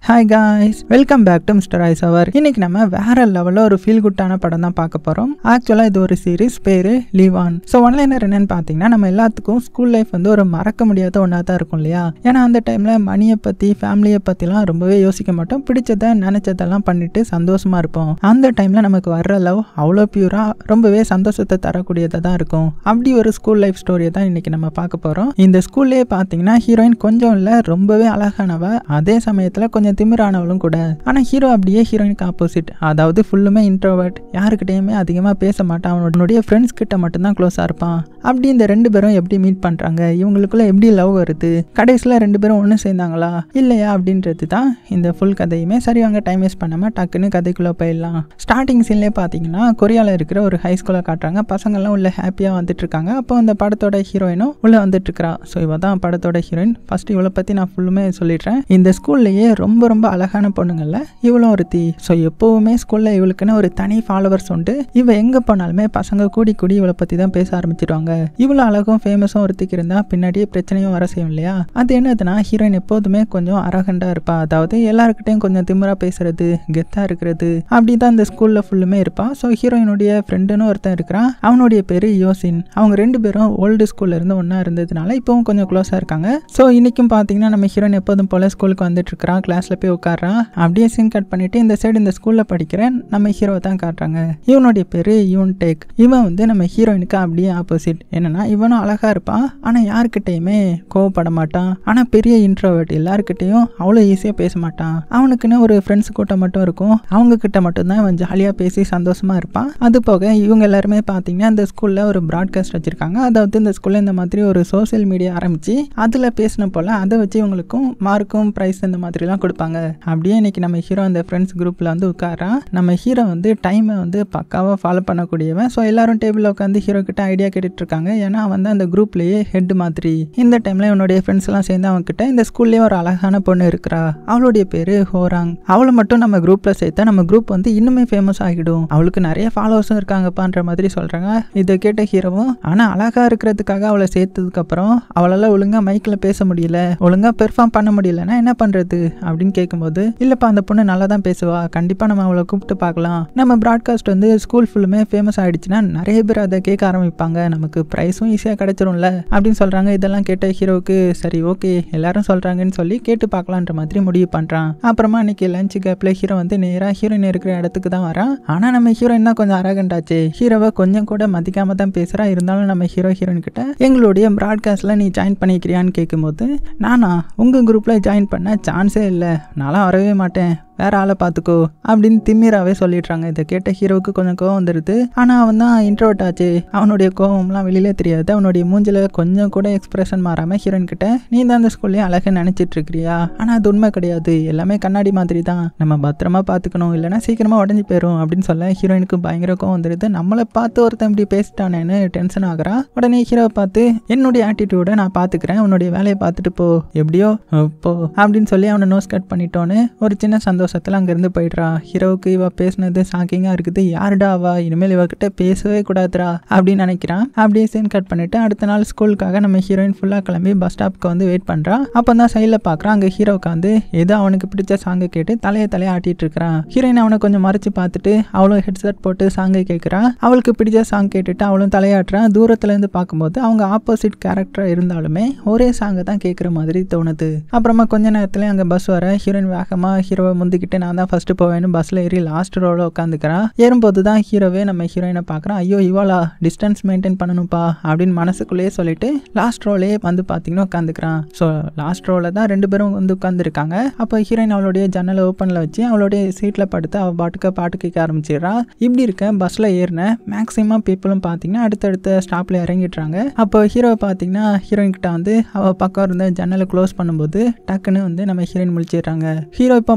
hi guys welcome back to mister ice அவர் இன்னைக்கு நம்ம வேற லெவலில் ஒரு ஃபீல் குட்டான படம் தான் பார்க்க போகிறோம் ஆக்சுவலாக இது ஒரு சீரிஸ் பேர் லீவான் ஸோ ஒன்லைனர் என்னன்னு பார்த்தீங்கன்னா நம்ம எல்லாத்துக்கும் ஸ்கூல் லைஃப் வந்து ஒரு மறக்க முடியாத ஒன்றா தான் இருக்கும் இல்லையா ஏன்னா அந்த டைமில் மணியை பற்றி ஃபேமிலியை பற்றிலாம் ரொம்பவே யோசிக்க மாட்டோம் பிடிச்சதை நினச்சதெல்லாம் பண்ணிட்டு சந்தோஷமா இருப்போம் அந்த டைமில் நமக்கு வர்ற லவ் அவ்வளோ பியூராக ரொம்பவே சந்தோஷத்தை தரக்கூடியதாக தான் இருக்கும் அப்படி ஒரு ஸ்கூல் லைஃப் ஸ்டோரியை தான் இன்னைக்கு நம்ம பார்க்க போகிறோம் இந்த ஸ்கூல்லேயே பார்த்தீங்கன்னா ஹீரோயின் கொஞ்சம் இல்லை ரொம்பவே அழகானவ அதே சமயத்தில் கொஞ்சம் திமிரானவளும் கூட ஆனால் ஹீரோ அப்படியே ஹீரோயினுக்கு ஆப்போசிட் அதாவது ஃபுல்லுமே இன்ட்ரோவர்ட் யாருக்கிட்டையுமே அதிகமாக பேச மாட்டான் அவனுடைய ஃப்ரெண்ட்ஸ் கிட்ட மட்டும்தான் க்ளோஸாக இருப்பான் அப்படி இந்த ரெண்டு பேரும் எப்படி மீட் பண்ணுறாங்க இவங்களுக்குள்ள எப்படி லவ் வருது கடைசியில் ரெண்டு பேரும் ஒன்று சேர்ந்தாங்களா இல்லையா அப்படின்றது தான் இந்த ஃபுல் கதையுமே சரி வாங்க டைம் வேஸ்ட் பண்ணாமல் டக்குன்னு கதைக்குள்ளே போயிடலாம் ஸ்டார்டிங் சீன்லேயே பார்த்தீங்கன்னா கொரியாவில் இருக்கிற ஒரு ஹை ஸ்கூலை காட்டுறாங்க பசங்கள்லாம் உள்ள ஹாப்பியாக வந்துட்டு இருக்காங்க அப்போ அந்த படத்தோட ஹீரோயினும் உள்ளே வந்துட்டு இருக்கிறா ஸோ இவ தான் படத்தோட ஹீரோயின் ஃபர்ஸ்ட் இவளை பற்றி நான் ஃபுல்லுமே சொல்லிடுறேன் இந்த ஸ்கூல்லையே ரொம்ப ரொம்ப அழகான பொண்ணுங்கள்ல இவளும் ஒருத்தி ஸோ எப்போவுமே ஸ்கூலில் இவளுக்குன்னு ஒரு தனி ஃபாலோவர்ஸ் உண்டு இவ எங்கே போனாலுமே பசங்க கூடி கூடி இவளை பற்றி தான் பேச ஆரம்பிச்சிடுவாங்க இவ்வளோ அழகும் ஃபேமஸும் ஒருத்திக்கு இருந்தால் பின்னாடியே பிரச்சனையும் வர செய்யும் இல்லையா அது என்னதுன்னா ஹீரோயின் எப்போதுமே கொஞ்சம் அரகண்டாக இருப்பா அதாவது எல்லாருக்கிட்டையும் கொஞ்சம் திமிரா பேசுறது கெத்தாக இருக்கிறது அப்படி தான் இந்த ஸ்கூலில் ஃபுல்லுமே இருப்பா ஸோ ஹீரோயினுடைய ஃப்ரெண்டுன்னு ஒருத்தன் இருக்கிறான் அவனுடைய பேர் யோசின் அவங்க ரெண்டு பேரும் ஓல்டு ஸ்கூல்ல இருந்து ஒன்றா இருந்ததுனால இப்போவும் கொஞ்சம் க்ளோஸாக இருக்காங்க ஸோ இன்னைக்கும் பார்த்தீங்கன்னா நம்ம ஹீரோயின் எப்போதும் போல ஸ்கூலுக்கு வந்துட்டு இருக்கிறான் கிளாஸில் போய் உட்காரான் அப்படியே சீன் கட் பண்ணிட்டு இந்த சைடு இந்த ஸ்கூலில் படிக்கிற நம்ம ஹீரோவை தான் காட்டுறாங்க இவனுடைய பேர் யூன் டேக் இவன் வந்து நம்ம ஹீரோயினுக்கு அப்படியே ஆப்போசிட் என்னன்னா இவனும் அழகா இருப்பான் ஆனால் யாருக்கிட்டையுமே கோவப்பட மாட்டான் ஆனால் பெரிய இன்ட்ரோவர்ட் எல்லாருக்கிட்டையும் அவ்வளோ ஈஸியாக பேச மாட்டான் அவனுக்குன்னு ஒரு ஃப்ரெண்ட்ஸ் கூட்டம் மட்டும் இருக்கும் அவங்க கிட்ட மட்டும்தான் அவன் ஜாலியாக பேசி சந்தோஷமா இருப்பான் அது போக இவங்க எல்லாருமே பார்த்தீங்கன்னா இந்த ஸ்கூலில் ஒரு ப்ராட்காஸ்ட் வச்சிருக்காங்க அதாவது இந்த ஸ்கூலில் இந்த மாதிரி ஒரு சோஷியல் மீடியா ஆரம்பிச்சு அதில் பேசின போல அதை வச்சு இவங்களுக்கும் மார்க்கும் ப்ரைஸ் இந்த மாதிரிலாம் கொடுப்பாங்க அப்படியே இன்னைக்கு நம்ம ஹீரோ அந்த ஃப்ரெண்ட்ஸ் குரூப்பில் வந்து உட்காரான் நம்ம ஹீரோ வந்து டைமை வந்து பக்காவாக ஃபாலோ பண்ணக்கூடியவன் ஸோ எல்லாரும் டேபிளில் உட்காந்து ஹீரோ கிட்ட ஐடியா கேட்டுட்டு இருக்காங்க ஏன்னா அவன் தான் அந்த குரூப்லேயே ஹெட் மாதிரி இந்த டைமில் இவனுடைய ஃப்ரெண்ட்ஸ் எல்லாம் சேர்ந்து அவன் கிட்ட இந்த ஸ்கூல்லேயே ஒரு அழகான பொண்ணு இருக்கிறா அவளுடைய பேர் ஹோராங் அவளை மட்டும் நம்ம குரூப்பில் சேர்த்தா நம்ம குரூப் வந்து இன்னுமே ஃபேமஸ் ஆகிடும் அவளுக்கு நிறைய ஃபாலோவர்ஸும் இருக்காங்கப்பான்ற மாதிரி சொல்கிறாங்க இதை கேட்ட ஹீரோவும் ஆனால் அழகாக இருக்கிறதுக்காக அவளை சேர்த்ததுக்கப்புறம் அவளால் ஒழுங்காக மைக்கில் பேச முடியல ஒழுங்காக பெர்ஃபார்ம் பண்ண முடியலன்னா என்ன பண்ணுறது அப்படின்னு கேட்கும்போது இல்லைப்பா அந்த பொண்ணு நல்லா தான் பேசுவா கண்டிப்பாக நம்ம அவளை கூப்பிட்டு பார்க்கலாம் நம்ம ப்ராட்காஸ்ட் வந்து ஸ்கூல் ஃபுல்லுமே ஃபேமஸ் ஆயிடுச்சுன்னா நிறைய பேர் அதை கேட்க ஆரம்பிப்பாங்க நமக்கு ப்ரைஸும் ஈஸியாக கிடைச்சிரும்ல அப்படின்னு சொல்கிறாங்க இதெல்லாம் கேட்ட ஹீரோவுக்கு சரி ஓகே எல்லாரும் சொல்கிறாங்கன்னு சொல்லி கேட்டு பார்க்கலான்ற மாதிரி முடிவு பண்ணுறான் அப்புறமா அன்னைக்கு லஞ்ச் கேப்பில் ஹீரோ வந்து நேராக ஹீரோயின் இருக்கிற இடத்துக்கு தான் வரான் ஆனால் நம்ம ஹீரோயின் தான் கொஞ்சம் அரகண்டாச்சு ஹீரோவை கொஞ்சம் கூட மதிக்காம தான் பேசுகிறா இருந்தாலும் நம்ம ஹீரோ ஹீரோயின் கிட்ட எங்களுடைய ப்ராட்காஸ்ட்டில் நீ ஜாயின் பண்ணிக்கிறியான்னு கேட்கும்போது நானா உங்கள் குரூப்பில் ஜாயின் பண்ண சான்ஸே இல்லை நான்லாம் வரவே மாட்டேன் வேற ஆளை பார்த்துக்கோ அப்படின்னு திமிராவே சொல்லிடுறாங்க இதை கேட்ட ஹீரோவுக்கு கொஞ்சம் கோவம் வந்துடுது ஆனால் அவன் தான் இன்ட்ரோட் ஆச்சு அவனுடைய கோவம்லாம் வெளியிலே தெரியாது அவனுடைய மூஞ்சில கொஞ்சம் கூட எக்ஸ்பிரஷன் மாறாமல் ஹீரோயின் கிட்ட நீ தான் அந்த ஸ்கூல்லேயே அழகாக நினச்சிட்டு இருக்கிறியா ஆனால் அது உண்மை கிடையாது எல்லாமே கண்ணாடி மாதிரி தான் நம்ம பத்திரமா பார்த்துக்கணும் இல்லைன்னா சீக்கிரமா உடஞ்சி போயிடும் அப்படின்னு சொல்ல ஹீரோயினுக்கு பயங்கர கோவம் வந்துடுது நம்மளை பார்த்து ஒருத்தன் இப்படி பேசிட்டானேன்னு டென்ஷன் ஆகுறா உடனே ஹீரோவை பார்த்து என்னுடைய ஆட்டிடியூடை நான் பார்த்துக்கிறேன் உன்னுடைய வேலையை பார்த்துட்டு போ எப்படியோ போ அப்படின்னு சொல்லி அவனை நோஸ் கட் பண்ணிட்டோன்னு ஒரு சின்ன சந்தோஷம் சந்தோஷத்தில் அங்கேருந்து போயிடுறா ஹீரோவுக்கு இவ பேசுனது ஷாக்கிங்காக இருக்குது யாருடா அவா இனிமேல் இவகிட்ட பேசவே கூடாதுரா அப்படின்னு நினைக்கிறான் அப்படியே சீன் கட் பண்ணிட்டு அடுத்த நாள் ஸ்கூலுக்காக நம்ம ஹீரோயின் ஃபுல்லாக கிளம்பி பஸ் ஸ்டாப்க்கு வந்து வெயிட் பண்ணுறா அப்போ தான் சைடில் பார்க்குறான் அங்கே ஹீரோ உட்காந்து ஏதோ அவனுக்கு பிடிச்ச சாங்கை கேட்டு தலையை தலையை ஆட்டிட்டு இருக்கிறான் ஹீரோயின் அவனை கொஞ்சம் மறைச்சு பார்த்துட்டு அவளும் ஹெட்செட் போட்டு சாங்கை கேட்குறான் அவளுக்கு பிடிச்ச சாங் கேட்டுட்டு அவளும் தலையாட்டுறான் தூரத்துலேருந்து பார்க்கும்போது அவங்க ஆப்போசிட் கேரக்டராக இருந்தாலுமே ஒரே சாங்கை தான் கேட்குற மாதிரி தோணுது அப்புறமா கொஞ்ச நேரத்துல அங்கே பஸ் வர ஹீரோயின் வேகமாக ஹீரோவை முந்திக்கிட்டு நான் தான் ஃபர்ஸ்ட் போவேன்னு பஸ்ஸில் ஏறி லாஸ்ட் ரோவில் உட்காந்துக்கிறான் ஏறும்போது தான் ஹீரோவே நம்ம ஹீரோயினை பார்க்குறான் ஐயோ இவாளா டிஸ்டன்ஸ் மெயின்டைன் பண்ணணும்ப்பா அப்படின்னு மனசுக்குள்ளேயே சொல்லிட்டு லாஸ்ட் ரோலே வந்து பார்த்தீங்கன்னா உட்காந்துக்கிறான் ஸோ லாஸ்ட் ரோவில் தான் ரெண்டு பேரும் வந்து உட்காந்துருக்காங்க அப்போ ஹீரோயின் அவளுடைய ஜன்னலை ஓப்பனில் வச்சு அவளுடைய சீட்டில் படுத்து அவள் பாட்டுக்கு பாட்டு கேட்க ஆரம்பிச்சிடுறா இப்படி இருக்க பஸ்ஸில் ஏறின மேக்ஸிமம் பீப்புளும் பார்த்தீங்கன்னா அடுத்தடுத்த ஸ்டாப்பில் இறங்கிடுறாங்க அப்போ ஹீரோ பார்த்தீங்கன்னா ஹீரோயின் கிட்ட வந்து அவள் பக்கம் இருந்த ஜன்னலை க்ளோஸ் பண்ணும்போது டக்குன்னு வந்து நம்ம ஹீரோயின் முழிச்சிடுறாங்க ஹீரோ இப்போ பக்கத்தில்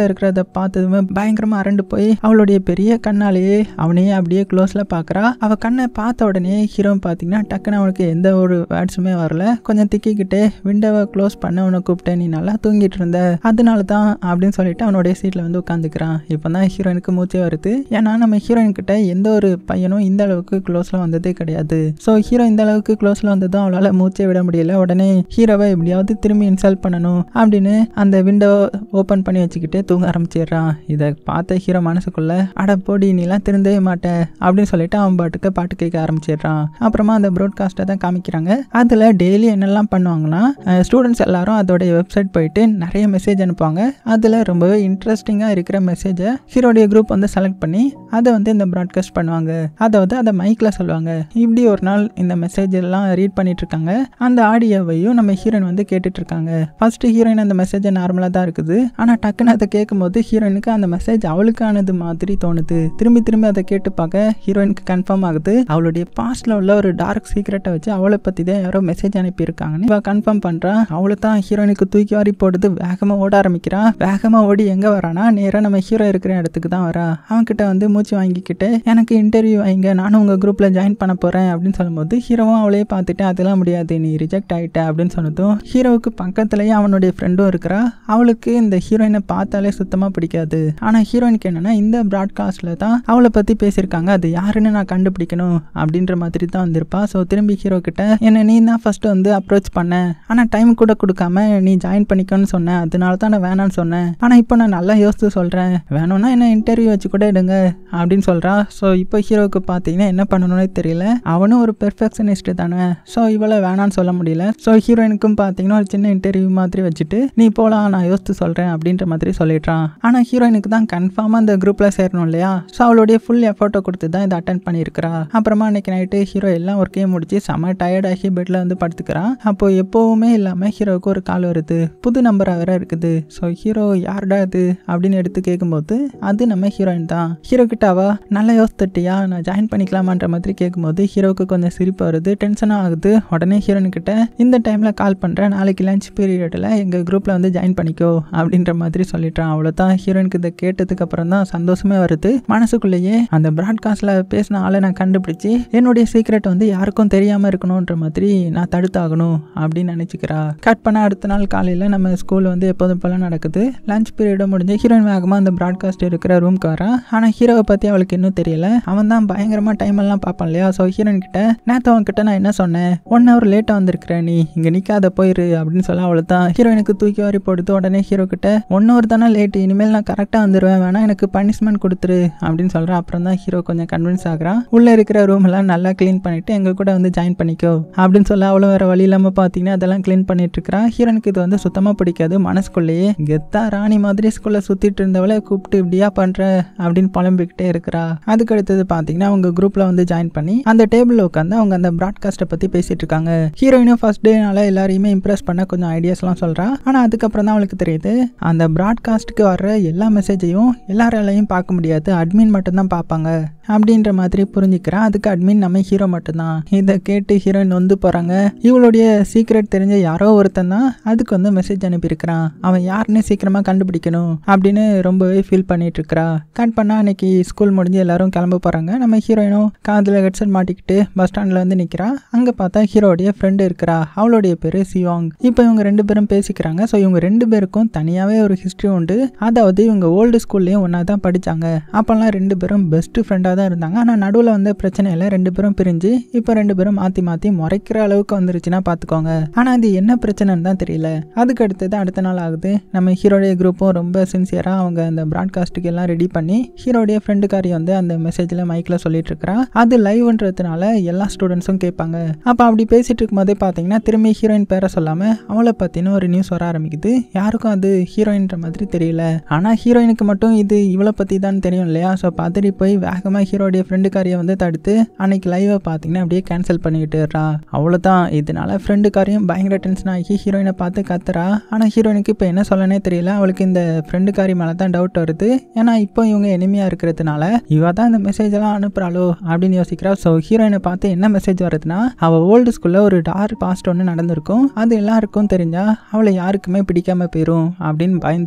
பக்கத்தில் இருக்கிறத பார்த்ததுமே பயங்கரமாக அரண்டு போய் அவளுடைய பெரிய கண்ணாலேயே அவனையே அப்படியே க்ளோஸில் பார்க்குறா அவள் கண்ணை பார்த்த உடனே ஹீரோ பார்த்தீங்கன்னா டக்குன்னு அவனுக்கு எந்த ஒரு வேர்ட்ஸுமே வரல கொஞ்சம் திக்கிக்கிட்டே விண்டோவை க்ளோஸ் பண்ண அவனை கூப்பிட்டேன் நீ நல்லா தூங்கிட்டு இருந்த அதனால தான் அப்படின்னு சொல்லிட்டு அவனுடைய சீட்டில் வந்து உட்காந்துக்கிறான் இப்போ தான் ஹீரோயினுக்கு மூச்சே வருது ஏன்னா நம்ம ஹீரோயின் கிட்ட எந்த ஒரு பையனும் இந்த அளவுக்கு க்ளோஸில் வந்ததே கிடையாது ஸோ ஹீரோ இந்த அளவுக்கு க்ளோஸில் வந்ததும் அவளால் மூச்சே விட முடியல உடனே ஹீரோவை எப்படியாவது திரும்பி இன்சல்ட் பண்ணணும் அப்படின்னு அந்த விண்டோ ஓப்பன் பண்ணி வச்சுக்கிட்டே தூங்க ஆரம்பிச்சிடுறான் இதை பார்த்த ஹீரோ மனசுக்குள்ள அட போடி நீலாம் திருந்தவே மாட்ட அப்படின்னு சொல்லிட்டு அவன் பாட்டுக்கு பாட்டு கேட்க ஆரம்பிச்சிடுறான் அப்புறமா அந்த ப்ராட்காஸ்ட்டை தான் காமிக்கிறாங்க அதில் டெய்லி என்னெல்லாம் பண்ணுவாங்கன்னா ஸ்டூடெண்ட்ஸ் எல்லாரும் அதோடைய வெப்சைட் போயிட்டு நிறைய மெசேஜ் அனுப்புவாங்க அதில் ரொம்பவே இன்ட்ரெஸ்டிங்காக இருக்கிற மெசேஜை ஹீரோடைய குரூப் வந்து செலக்ட் பண்ணி அதை வந்து இந்த ப்ராட்காஸ்ட் பண்ணுவாங்க அதை வந்து அதை மைக்கில் சொல்லுவாங்க இப்படி ஒரு நாள் இந்த மெசேஜ் எல்லாம் ரீட் பண்ணிட்டு இருக்காங்க அந்த ஆடியோவையும் நம்ம ஹீரோயின் வந்து கேட்டுட்டு இருக்காங்க ஃபர்ஸ்ட் ஹீரோயின் அந்த மெசேஜ் நார்மலாக தான் இருக்குது ஆனால் டக்குன்னு அதை கேட்கும்போது ஹீரோயினுக்கு அந்த மெசேஜ் அவளுக்கானது மாதிரி தோணுது திரும்பி திரும்பி அதை கேட்டு பார்க்க ஹீரோயினுக்கு கன்ஃபார்ம் ஆகுது அவளுடைய பாஸ்ட்ல உள்ள ஒரு டார்க் சீக்ரெட்டை வச்சு அவளை பற்றி தான் யாரோ மெசேஜ் அனுப்பியிருக்காங்கன்னு இவ கன்ஃபார்ம் பண்ணுறா அவளை தான் ஹீரோயினுக்கு தூக்கி வாரி போடுது வேகமாக ஓட ஆரம்பிக்கிறான் வேகமாக ஓடி எங்கே வரானா நேராக நம்ம ஹீரோ இருக்கிற இடத்துக்கு தான் வரா அவன்கிட்ட வந்து மூச்சு வாங்கிக்கிட்டு எனக்கு இன்டர்வியூ வைங்க நானும் உங்கள் குரூப்பில் ஜாயின் பண்ண போகிறேன் அப்படின்னு சொல்லும்போது ஹீரோவும் அவளையே பார்த்துட்டு அதெல்லாம் முடியாது நீ ரிஜெக்ட் ஆகிட்ட அப்படின்னு சொன்னதும் ஹீரோவுக்கு பக்கத்துலேயே அவனுடைய ஃப்ரெண்டும் இருக்கிறா அவளுக்கு இந்த ஹீரோயினை பார்த்தாலே சுத்தமாக பிடிக்காது ஆனால் ஹீரோயினுக்கு என்னன்னா இந்த ப்ராட்காஸ்டில் தான் அவளை பற்றி பேசியிருக்காங்க அது யாருன்னு நான் கண்டுபிடிக்கணும் அப்படின்ற மாதிரி தான் வந்திருப்பா ஸோ திரும்பி ஹீரோ கிட்ட என்ன நீ தான் ஃபர்ஸ்ட் வந்து அப்ரோச் பண்ண ஆனால் டைம் கூட கொடுக்காம நீ ஜாயின் பண்ணிக்கோன்னு சொன்னேன் அதனால தான் நான் வேணான்னு சொன்னேன் ஆனால் இப்போ நான் நல்லா யோசித்து சொல்கிறேன் வேணும்னா என்ன இன்டர்வியூ வச்சு கூட எடுங்க அப்படின்னு சொல்கிறா ஸோ இப்போ ஹீரோவுக்கு பார்த்தீங்கன்னா என்ன பண்ணணும்னே தெரியல அவனும் ஒரு பெர்ஃபெக்ஷனிஸ்ட் தானே ஸோ இவளை வேணான்னு சொல்ல முடியல ஸோ ஹீரோயினுக்கும் பார்த்தீங்கன்னா ஒரு சின்ன இன்டர்வியூ மாதிரி வச்சுட்டு நீ போகலாம் நான் யோசித்து சொல்கிறேன் அப்படின்ற மாதிரி சொல்லிடுறான் ஆனால் ஹீரோயினுக்கு தான் கன்ஃபார்மாக அந்த குரூப்பில் சேரணும் இல்லையா ஸோ அவளுடைய ஃபுல் எஃபோர்ட்டை கொடுத்து தான் இதை அட்டன் பண்ணியிருக்கிறா அப்புறமா அன்னைக்கு நைட்டு ஹீரோ எல்லாம் ஒர்க்கையும் முடிச்சு செம்ம டயர்டாகி பெட்டில் வந்து படுத்துக்கிறான் அப்போ எப்போவுமே இல்லாமல் ஹீரோவுக்கு ஒரு கால் வருது புது நம்பராக வேற இருக்குது ஸோ ஹீரோ யாருடா இது அப்படின்னு எடுத்து கேட்கும்போது அது நம்ம ஹீரோயின் தான் ஹீரோ கிட்ட அவ நல்லா யோசித்துட்டியா நான் ஜாயின் பண்ணிக்கலாமான்ற மாதிரி கேட்கும்போது ஹீரோவுக்கு கொஞ்சம் சிரிப்பு வருது டென்ஷனாக ஆகுது உடனே ஹீரோயின் கிட்ட இந்த டைமில் கால் பண்ணுறேன் நாளைக்கு லஞ்ச் பீரியடில் எங்கள் குரூப்பில் வந்து ஜாயின் பண்ணிக்கோ அப்படின்ற மாதிரி சொல்லிட்டான் அவ்வளோதான் ஹீரோயினுக்கு இதை கேட்டதுக்கு அப்புறம் தான் சந்தோஷமே வருது மனசுக்குள்ளேயே அந்த ப்ராட்காஸ்ட்டில் பேசின ஆளை நான் கண்டுபிடிச்சி என்னுடைய சீக்ரெட் வந்து யாருக்கும் தெரியாமல் இருக்கணுன்ற மாதிரி நான் தடுத்தாகணும் அப்படின்னு நினச்சிக்கிறா கட் பண்ண அடுத்த நாள் காலையில் நம்ம ஸ்கூல் வந்து எப்போதும் போல நடக்குது லஞ்ச் பீரியடும் முடிஞ்சு ஹீரோயின் வேகமாக அந்த ப்ராட்காஸ்ட் இருக்கிற ரூம்க்கு வரான் ஆனால் ஹீரோவை பற்றி அவளுக்கு இன்னும் தெரியல அவன் தான் பயங்கரமாக டைம் எல்லாம் பார்ப்பான் இல்லையா ஸோ ஹீரோயின் கிட்ட நேற்று அவன் கிட்ட நான் என்ன சொன்னேன் ஒன் ஹவர் லேட்டாக வந்திருக்கிற நீ இங்கே நிற்காத போயிரு அப்படின்னு சொல்ல அவளை தான் ஹீரோயினுக்கு தூக்கி வாரி போடுது உடனே ஹீரோ கிட்ட ஒன் ஹவர் தானே லேட் இனிமேல் நான் கரெக்டாக வந்துடுவேன் வேணா எனக்கு பனிஷ்மெண்ட் கொடுத்துரு அப்படின்னு சொல்கிறேன் அப்புறம் தான் ஹீரோ கொஞ்சம் கன்வின்ஸ் ஆகுறான் உள்ளே இருக்கிற ரூம் எல்லாம் நல்லா க்ளீன் பண்ணிட்டு எங்கள் கூட வந்து ஜாயின் பண்ணிக்கோ அப்படின்னு சொல்ல அவளும் வேற வழி இல்லாமல் பார்த்தீங்கன்னா அதெல்லாம் க்ளீன் பண்ணிட்டு இருக்கிறா ஹீரோனுக்கு இது வந்து சுத்தமாக பிடிக்காது மனசுக்குள்ளேயே கெத்தா ராணி மாதிரி ஸ்கூலில் சுற்றிட்டு இருந்தவளை கூப்பிட்டு இப்படியா பண்ணுற அப்படின்னு புலம்பிக்கிட்டே இருக்கிறா அதுக்கு அடுத்தது பார்த்தீங்கன்னா அவங்க குரூப்பில் வந்து ஜாயின் பண்ணி அந்த டேபிளில் உட்காந்து அவங்க அந்த ப்ராட்காஸ்ட்டை பற்றி பேசிட்டு இருக்காங்க ஹீரோயினும் ஃபர்ஸ்ட் டேனால எல்லாரையுமே இம்ப்ரெஸ் பண்ண கொஞ்சம் ஐடியாஸ்லாம் சொல்கிறா ஆனால் அதுக்கப்புறம் தான் அவளுக்கு தெரியுது அந்த ப்ராட்காஸ்ட்டுக்கு வர்ற எல்லா மெசேஜையும் எல்லாராலையும் பார்க்க முடியாது அட்மின் மட்டும்தான் பார்ப்பாங்க அப்படின்ற மாதிரி புரிஞ்சுக்கிறா அதுக்கு அட்மின் நம்ம ஹீரோ மட்டும்தான் இதை கேட்டு ஹீரோயின் வந்து போகிறாங்க இவளுடைய சீக்ரெட் தெரிஞ்ச யாரோ ஒருத்தன் தான் அதுக்கு வந்து மெசேஜ் அனுப்பியிருக்கிறான் அவன் யாருன்னு சீக்கிரமாக கண்டுபிடிக்கணும் அப்படின்னு ரொம்பவே ஃபீல் பண்ணிட்டு இருக்கிறா கட் பண்ணால் அன்னைக்கு ஸ்கூல் முடிஞ்சு எல்லாரும் கிளம்ப போகிறாங்க நம்ம ஹீரோயினும் காதில் ஹெட்செட் மாட்டிக்கிட்டு பஸ் ஸ்டாண்டில் வந்து நிற்கிறா அங்கே பார்த்தா ஹீரோடைய ஃப்ரெண்டு இருக்கிறா அவளுடைய பேர் சிவாங் இப்போ இவங்க ரெண்டு பேரும் பேசிக்கிறாங்க ஸோ இவங்க ரெண்டு பேருக்கும் தனியாகவே ஒரு ஹிஸ்ட்ரி உண்டு அதாவது இவங்க ஓல்டு ஸ்கூல்லையும் ஒன்றா தான் படித்தாங்க அப்போல்லாம் ரெண்டு பேரும் பெஸ்ட் ஃப்ரெண்டாக தான் இருந்தாங்க ஆனால் நடுவில் வந்த பிரச்சனையில் ரெண்டு பேரும் பிரிஞ்சு இப்போ ரெண்டு பேரும் மாற்றி மாற்றி முறைக்கிற அளவுக்கு வந்துருச்சுன்னா பார்த்துக்கோங்க ஆனால் அது என்ன பிரச்சனைன்னு தான் தெரியல அதுக்கு அடுத்தது அடுத்த நாள் ஆகுது நம்ம ஹீரோடைய குரூப்பும் ரொம்ப சின்சியராக அவங்க அந்த ப்ராட்காஸ்ட்டுக்கு எல்லாம் ரெடி பண்ணி ஹீரோடைய ஃப்ரெண்டுக்காரி வந்து அந்த மெசேஜில் மைக்கில் சொல்லிட்டு இருக்கிறா அது லைவ்ன்றதுனால எல்லா ஸ்டூடெண்ட்ஸும் கேட்பாங்க அப்போ அப்படி பேசிட்டு இருக்கும்போதே பார்த்தீங்கன்னா திரும்பி ஹீரோயின் பேரை சொல்லாமல் அவளை பற்றின ஒரு நியூஸ் வர ஆரம்பிக்குது யாருக்கும் அது ஹீரோயின்ற மாதிரி தெரியல ஆனால் ஹீரோயினுக்கு மட்டும் இது இவளை பற்றி தான் தெரியும் இல்லையா ஸோ பதறி போய் வேகமாக ஹீரோடைய ஃப்ரெண்டுக்காரியை வந்து தடுத்து அன்னைக்கு லைவை பார்த்தீங்கன்னா அப்படியே கேன்சல் பண்ணிக்கிட்டுறா அவ்வளோதான் இதனால ஃப்ரெண்டுக்காரியும் பயங்கர டென்ஷன் ஆகி ஹீரோயினை பார்த்து கத்துறா ஆனால் ஹீரோயினுக்கு இப்போ என்ன சொல்லனே தெரியல அவளுக்கு இந்த ஃப்ரெண்டுக்காரி மேலே தான் டவுட் வருது ஏன்னா இப்போ இவங்க எனிமையாக இருக்கிறதுனால இவ தான் இந்த மெசேஜ் எல்லாம் அனுப்புறாளோ அப்படின்னு யோசிக்கிறா ஸோ ஹீரோயினை பார்த்து என்ன மெசேஜ் வருதுன்னா அவள் ஓல்டு ஸ்கூலில் ஒரு டார்க் பாஸ்ட் ஒன்று நடந்திருக்கும் அது எல்லாருக்கும் தெரிஞ்சா அவளை யாருக்குமே பிடிக்காம போயிடும் அப்படின்னு பயந்துட்டு இருக்கிறா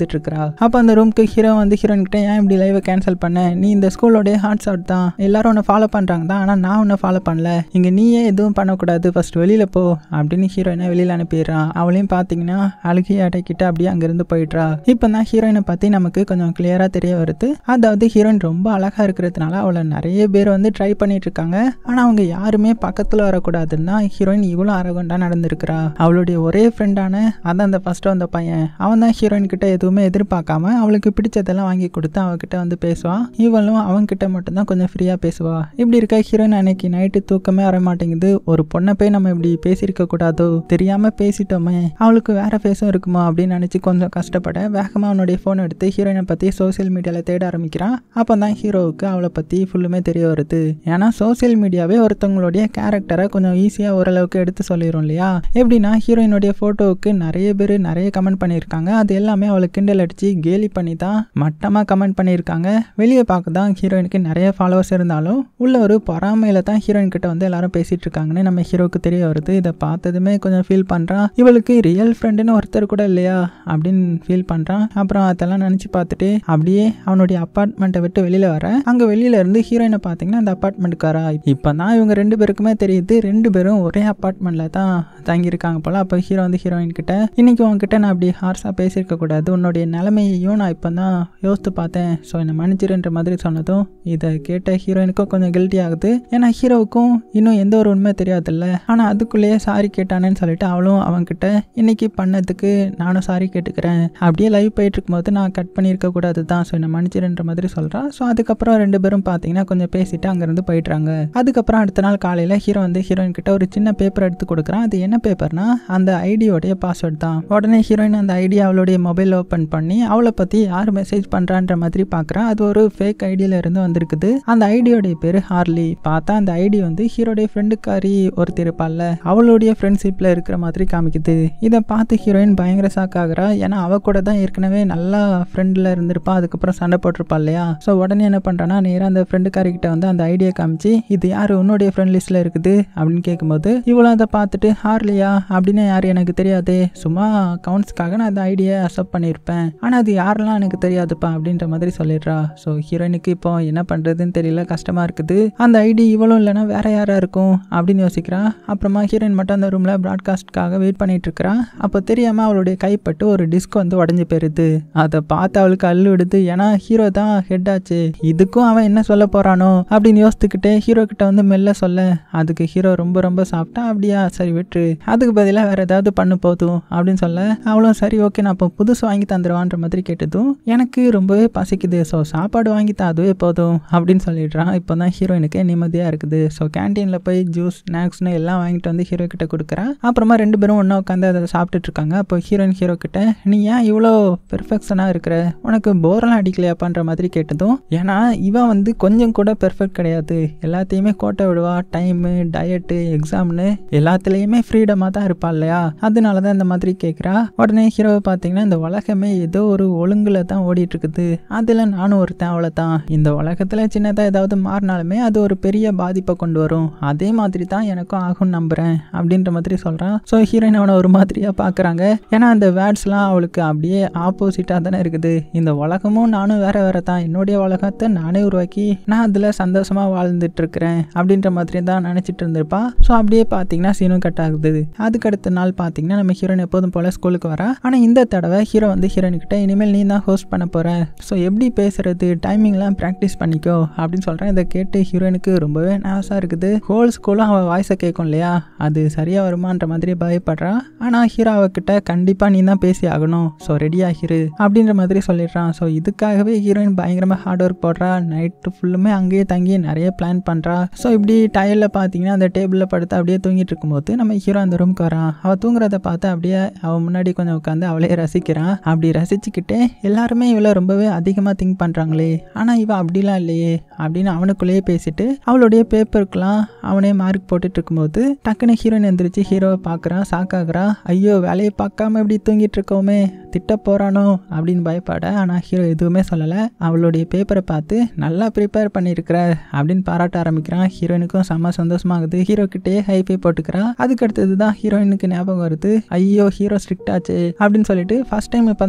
அப்போ அந்த ரூம்க்கு ஹீரோ வந்து ஹீரோயின் கிட்ட ஏன் இப்படி லைவை கேன்சல் பண்ண நீ இந்த ஸ்கூலோடைய ஹார்ட் ஷாட் தான் எல்லாரும் உன்னை ஃபாலோ பண்ணுறாங்க தான் ஆனால் நான் உன்னை ஃபாலோ பண்ணல இங்கே நீயே எதுவும் பண்ணக்கூடாது ஃபர்ஸ்ட் வெளியில் போ அப்படின்னு ஹீரோயினை வெளியில் அனுப்பிடுறான் அவளையும் பார்த்தீங்கன்னா அழுகி அடைக்கிட்டு அப்படியே அங்கேருந்து போயிடுறா இப்போ தான் ஹீரோயினை பற்றி நமக்கு கொஞ்சம் கிளியராக தெரிய வருது அதாவது ஹீரோயின் ரொம்ப அழகாக இருக்கிறதுனால அவளை நிறைய பேர் வந்து ட்ரை பண்ணிட்டு இருக்காங்க ஆனால் அவங்க யாருமே பக்கத்தில் வரக்கூடாதுன்னு தான் ஹீரோயின் இவ்வளோ அரகொண்டா நடந்திருக்கிறா அவளுடைய ஒரே ஃப்ரெண்டான அதான் அந்த ஃபர்ஸ்ட் வந்த பையன் அவன் தான் ஹீரோயின் கிட்ட எதுவுமே எதிர்பார்க்காம அவளுக்கு பிடிச்சதெல்லாம் வாங்கி கொடுத்து அவகிட்ட வந்து பேசுவான் இவளும் அவன்கிட்ட மட்டும்தான் கொஞ்சம் ஃப்ரீயாக பேசுவா இப்படி இருக்க ஹீரோயின் அன்னைக்கு நைட்டு தூக்கமே வர மாட்டேங்குது ஒரு பொண்ணை போய் நம்ம இப்படி பேசியிருக்க கூடாதோ தெரியாம பேசிட்டோமே அவளுக்கு வேற ஃபேஸும் இருக்குமா அப்படின்னு நினச்சி கொஞ்சம் கஷ்டப்பட வேகமாக அவனுடைய ஃபோன் எடுத்து ஹீரோயினை பற்றி சோசியல் மீடியாவில் தேட ஆரம்பிக்கிறான் அப்போ தான் ஹீரோவுக்கு அவளை பற்றி ஃபுல்லுமே தெரிய வருது ஏன்னா சோசியல் மீடியாவே ஒருத்தவங்களுடைய கேரக்டரை கொஞ்சம் ஈஸியாக ஓரளவுக்கு எடுத்து சொல்லிடும் இல்லையா எப்படின்னா ஹீரோயினுடைய ஃபோட்டோவுக்கு நிறைய பேர் நிறைய கமெண்ட் பண்ணியிருக்காங்க அது எல்லாமே அவளை கிண்டல் அடித்து கேலி பண்ணி தான் மட்டமாக கமெண்ட் பண்ணியிருக்காங்க வெளியே பார்க்க தான் ஹீரோயினுக்கு நிறைய ஃபாலோவர்ஸ் இருந்தாலும் உள்ள ஒரு பொறாமையில தான் ஹீரோயின் கிட்ட வந்து எல்லாரும் பேசிட்டு இருக்காங்கன்னு நம்ம ஹீரோக்கு தெரிய வருது இதை பார்த்ததுமே கொஞ்சம் ஃபீல் பண்ணுறான் இவளுக்கு ரியல் ஃப்ரெண்டுன்னு ஒருத்தர் கூட இல்லையா அப்படின்னு ஃபீல் பண்ணுறான் அப்புறம் அதெல்லாம் நினச்சி பார்த்துட்டு அப்படியே அவனுடைய அப்பார்ட்மெண்ட்டை விட்டு வெளியில் வர அங்கே வெளியில இருந்து ஹீரோயினை பார்த்தீங்கன்னா அந்த அப்பார்ட்மெண்ட்டுக்காரா இப்போ தான் இவங்க ரெண்டு பேருக்குமே தெரியுது ரெண்டு பேரும் ஒரே அப்பார்ட்மெண்ட்டில் தான் தங்கியிருக்காங்க போல அப்போ ஹீரோ வந்து ஹீரோயின் கிட்ட இன்னைக்கு உங்ககிட்ட நான் அப்படி ஹார்ஸாக பேசியிருக்க கூடாது உன்னுடைய நிலைமையையும் நான் இப்போ தான் யோசித்து பார்த்தேன் ஸோ என்னை மன்னிச்சிருன்ற மாதிரி சொன்னதும் இதை கேட்ட ஹீரோயினுக்கும் கொஞ்சம் கில்ட்டி ஆகுது ஏன்னா ஹீரோவுக்கும் இன்னும் எந்த ஒரு உண்மை தெரியாதுல்ல ஆனால் அதுக்குள்ளேயே சாரி கேட்டானேன்னு சொல்லிட்டு அவளும் அவன்கிட்ட இன்னைக்கு பண்ணதுக்கு நானும் சாரி கேட்டுக்கிறேன் அப்படியே லைவ் போயிட்டு இருக்கும்போது நான் கட் பண்ணியிருக்க கூடாது தான் ஸோ என்னை மன்னிச்சிருன்ற மாதிரி சொல்கிறா ஸோ அதுக்கப்புறம் ரெண்டு பேரும் பார்த்தீங்கன்னா கொஞ்சம் பேசிட்டு அங்கேருந்து போயிடுறாங்க அதுக்கப்புறம் அடுத்த நாள் காலையில் ஹீரோ வந்து ஹீரோயின் கிட்ட ஒரு சின்ன பேப்பர் எடுத்து கொடுக்குறான் அது என்ன பேப்பர்னா அந்த ஐடியோடைய பாஸ்வேர்ட் தான் உடனே ஹீரோயின் அந்த ஐடி அவளுடைய மொபைல் ஓப்பன் பண்ணி அவளை பற்றி யார் மெசேஜ் பண்ணுறான்ற மாதிரி பார்க்குறா அது ஒரு ஃபேக் ஐடியில இருந்து வந்திருக்குது அந்த ஐடியோடைய பேர் ஹார்லி பார்த்தா அந்த ஐடி வந்து ஹீரோடைய ஃப்ரெண்டுக்காரி ஒருத்தர் இருப்பாள்ல அவளுடைய ஃப்ரெண்ட்ஷிப்பில் இருக்கிற மாதிரி காமிக்குது இதை பார்த்து ஹீரோயின் பயங்கர ஷாக் ஆகுறா ஏன்னா அவ கூட தான் ஏற்கனவே நல்லா ஃப்ரெண்டில் இருந்திருப்பா அதுக்கப்புறம் சண்டை போட்டிருப்பா இல்லையா ஸோ உடனே என்ன பண்ணுறான்னா நேராக அந்த ஃப்ரெண்டுக்காரி கிட்ட வந்து அந்த ஐடியா காமிச்சு இது யார் உன்னுடைய ஃப்ரெண்ட் லிஸ்ட்டில் இருக்குது அப்படின்னு கேட்கும்போது இவ்வளோ அதை பார்த்துட்டு ஹார்லியா அப்படின்னு யார் எனக்கு தெரியாது சும்மா அக்கௌண்ட்ஸ்க்காக நான் அந்த ஐடியா அக்செப்ட் பண்ணியிருப்பேன் ஆனால் அது யாரெல்லாம் எனக்கு தெரியாதுப்பா அப்படின்ற மாதிரி சொல்லிடுறா ஸோ ஹீரோயினுக்கு இப்போ என்ன பண்ணுறதுன்னு தெரியல கஷ்டமாக இருக்குது அந்த ஐடி இவ்வளோ இல்லைன்னா வேற யாராக இருக்கும் அப்படின்னு யோசிக்கிறா அப்புறமா ஹீரோயின் மட்டும் அந்த ரூமில் ப்ராட்காஸ்ட்காக வெயிட் பண்ணிட்டு இருக்கிறா அப்போ தெரியாமல் அவளுடைய கைப்பட்டு ஒரு டிஸ்க் வந்து உடஞ்சி போயிருது அதை பார்த்து அவளுக்கு அள்ளு விடுது ஏன்னா ஹீரோ தான் ஹெட் ஆச்சு இதுக்கும் அவன் என்ன சொல்ல போறானோ அப்படின்னு யோசித்துக்கிட்டே ஹீரோ கிட்ட வந்து மெல்ல சொல்ல அதுக்கு ஹீரோ ரொம்ப ரொம்ப சாப்பிட்டா அப்படியா சரி விட்டுரு அதுக்கு பதிலாக வேற ஏதாவது பண்ணு போதும் அப்படின்னு சொல்ல அவளும் சரி ஓகே நான் இப்போ புதுசு வாங்கி தந்துடுவான்ற மாதிரி கேட்டதும் எனக்கு ரொம்பவே பசிக்குது ஸோ சாப்பாடு வாங்கி தான் அதுவே போதும் அப்படின்னு சொல்லிடுறான் இப்போ தான் ஹீரோயினுக்கு நிம்மதியாக இருக்குது ஸோ கேன்டீனில் போய் ஜூஸ் ஸ்நாக்ஸ்னு எல்லாம் வாங்கிட்டு வந்து ஹீரோ கிட்ட கொடுக்குறா அப்புறமா ரெண்டு பேரும் ஒன்றா உட்காந்து அதை சாப்பிட்டுட்டு இருக்காங்க அப்போ ஹீரோயின் ஹீரோ கிட்ட நீ ஏன் இவ்வளோ பெர்ஃபெக்ஷனாக இருக்கிற உனக்கு போரெல்லாம் அடிக்கலையாப்பான்ற மாதிரி கேட்டதும் ஏன்னா இவன் வந்து கொஞ்சம் கூட பெர்ஃபெக்ட் கிடையாது எல்லாத்தையுமே கோட்டை விடுவா டைமு டயட்டு எக்ஸாம்னு எல்லாத்துலேயுமே ஃப்ரீடமாக தான் இருப்பா இல்லையா அதனால தான் இந்த மாதிரி கேட்குறா உடனே ஹீரோவை பார்த்தீங்கன்னா இந்த உலகமே ஏதோ ஒரு ஒழுங்குல தான் ஓடிட்டு இருக்குது அதில் நானும் ஒருத்தன் அவ்வளோ தான் இந்த உலகத்தில் சின்னதாக ஏதாவது மாறினாலுமே அது ஒரு பெரிய பாதிப்பை கொண்டு வரும் அதே மாதிரி தான் எனக்கும் ஆகும்னு நம்புகிறேன் அப்படின்ற மாதிரி சொல்கிறான் ஸோ ஹீரோயின் அவனை ஒரு மாதிரியாக பார்க்குறாங்க ஏன்னா அந்த வேர்ட்ஸ்லாம் அவளுக்கு அப்படியே ஆப்போசிட்டாக தானே இருக்குது இந்த உலகமும் நானும் வேற வேற தான் என்னுடைய உலகத்தை நானே உருவாக்கி நான் அதில் சந்தோஷமாக வாழ்ந்துட்டு இருக்கிறேன் அப்படின்ற மாதிரி தான் நினச்சிட்டு இருந்திருப்பா ஸோ அப்படியே பார்த்தீங்கன்னா சீனும் கட் ஆகுது அதுக்கு அடுத்த நாள் பார்த்தீங்கன்னா நம்ம ஹீரோயின் எப்போதும் போல ஸ்கூலுக்கு வரா ஆனால் இந்த தடவை ஹீரோ வந்து ஹீரோயின் கிட்ட இனிமேல் நீ தான் ஹோஸ்ட் பண்ண போற ஸோ எப்படி பேசுறது டைமிங்லாம் ப்ராக்டிஸ் பண்ணிக்கோ அப்படின்னு சொல்கிறேன் இதை கேட்டு ஹீரோயினுக்கு ரொம்பவே நர்வஸாக இருக்குது ஹோல் ஸ்கூலும் அவள் வாய்ஸை கேட்கும் இல்லையா அது சரியாக வருமான்ற மாதிரி பயப்படுறா ஆனால் ஹீரோ அவகிட்ட கண்டிப்பாக நீ தான் பேசி ஆகணும் ஸோ ரெடி ஆகிரு அப்படின்ற மாதிரி சொல்லிடுறான் ஸோ இதுக்காகவே ஹீரோயின் பயங்கரமாக ஹார்ட் ஒர்க் போடுறா நைட்டு ஃபுல்லுமே அங்கேயே தங்கி நிறைய பிளான் பண்ணுறா ஸோ இப்படி டயரில் பார்த்தீங்கன்னா அந்த டேபிளில் படுத்து அப்படியே தூங்கிட்டு இருக்கும்போது நம்ம ஹீரோ அந்த ரூம்க்கு வரான் அவள் தூங்குறத பார்த்து அப்படியே அவன் முன்னாடி கொஞ்சம் உட்காந்து அவளே ரசிக்கிறான் அப்படி ரசிச்சுக்கிட்டே எல்லாருமே இவளை ரொம்பவே அதிகமாக திங்க் பண்ணுறாங்களே ஆனால் இவ அப்படிலாம் இல்லையே அப்படின்னு அவனுக்குள்ளேயே பேசிட்டு அவளுடைய பேப்பருக்கெலாம் அவனே மார்க் போட்டுட்டு இருக்கும்போது டக்குன்னு ஹீரோயின் எந்திரிச்சு ஹீரோவை பார்க்குறான் சாக்காகிறா ஐயோ வேலையை பார்க்காம இப்படி தூங்கிட்டு இருக்கோமே திட்ட போகிறானோ அப்படின்னு பயப்பட ஆனால் ஹீரோ எதுவுமே சொல்லலை அவளுடைய பேப்பரை பார்த்து நல்லா ப்ரிப்பேர் பண்ணியிருக்கிற அப்படின்னு பாராட்ட ஆரம்பிக்கிறான் ஹீரோயினுக்கும் செம்ம சந்தோஷமாகுது ஹீரோ கிட்டேயே ஹைஃபை போட்டுக்கிறா அதுக்கு அடுத்தது தான் ஹீரோயினுக்கு ஞாபகம் வருது ஐயோ ஹீரோ ஸ்ட்ரிக்ட் ஆச்சு அப்படின்னு சொல்லிட்டு ஃபர்ஸ்ட் டைம் இப்போ தான் பார்த்தீங்கன்னா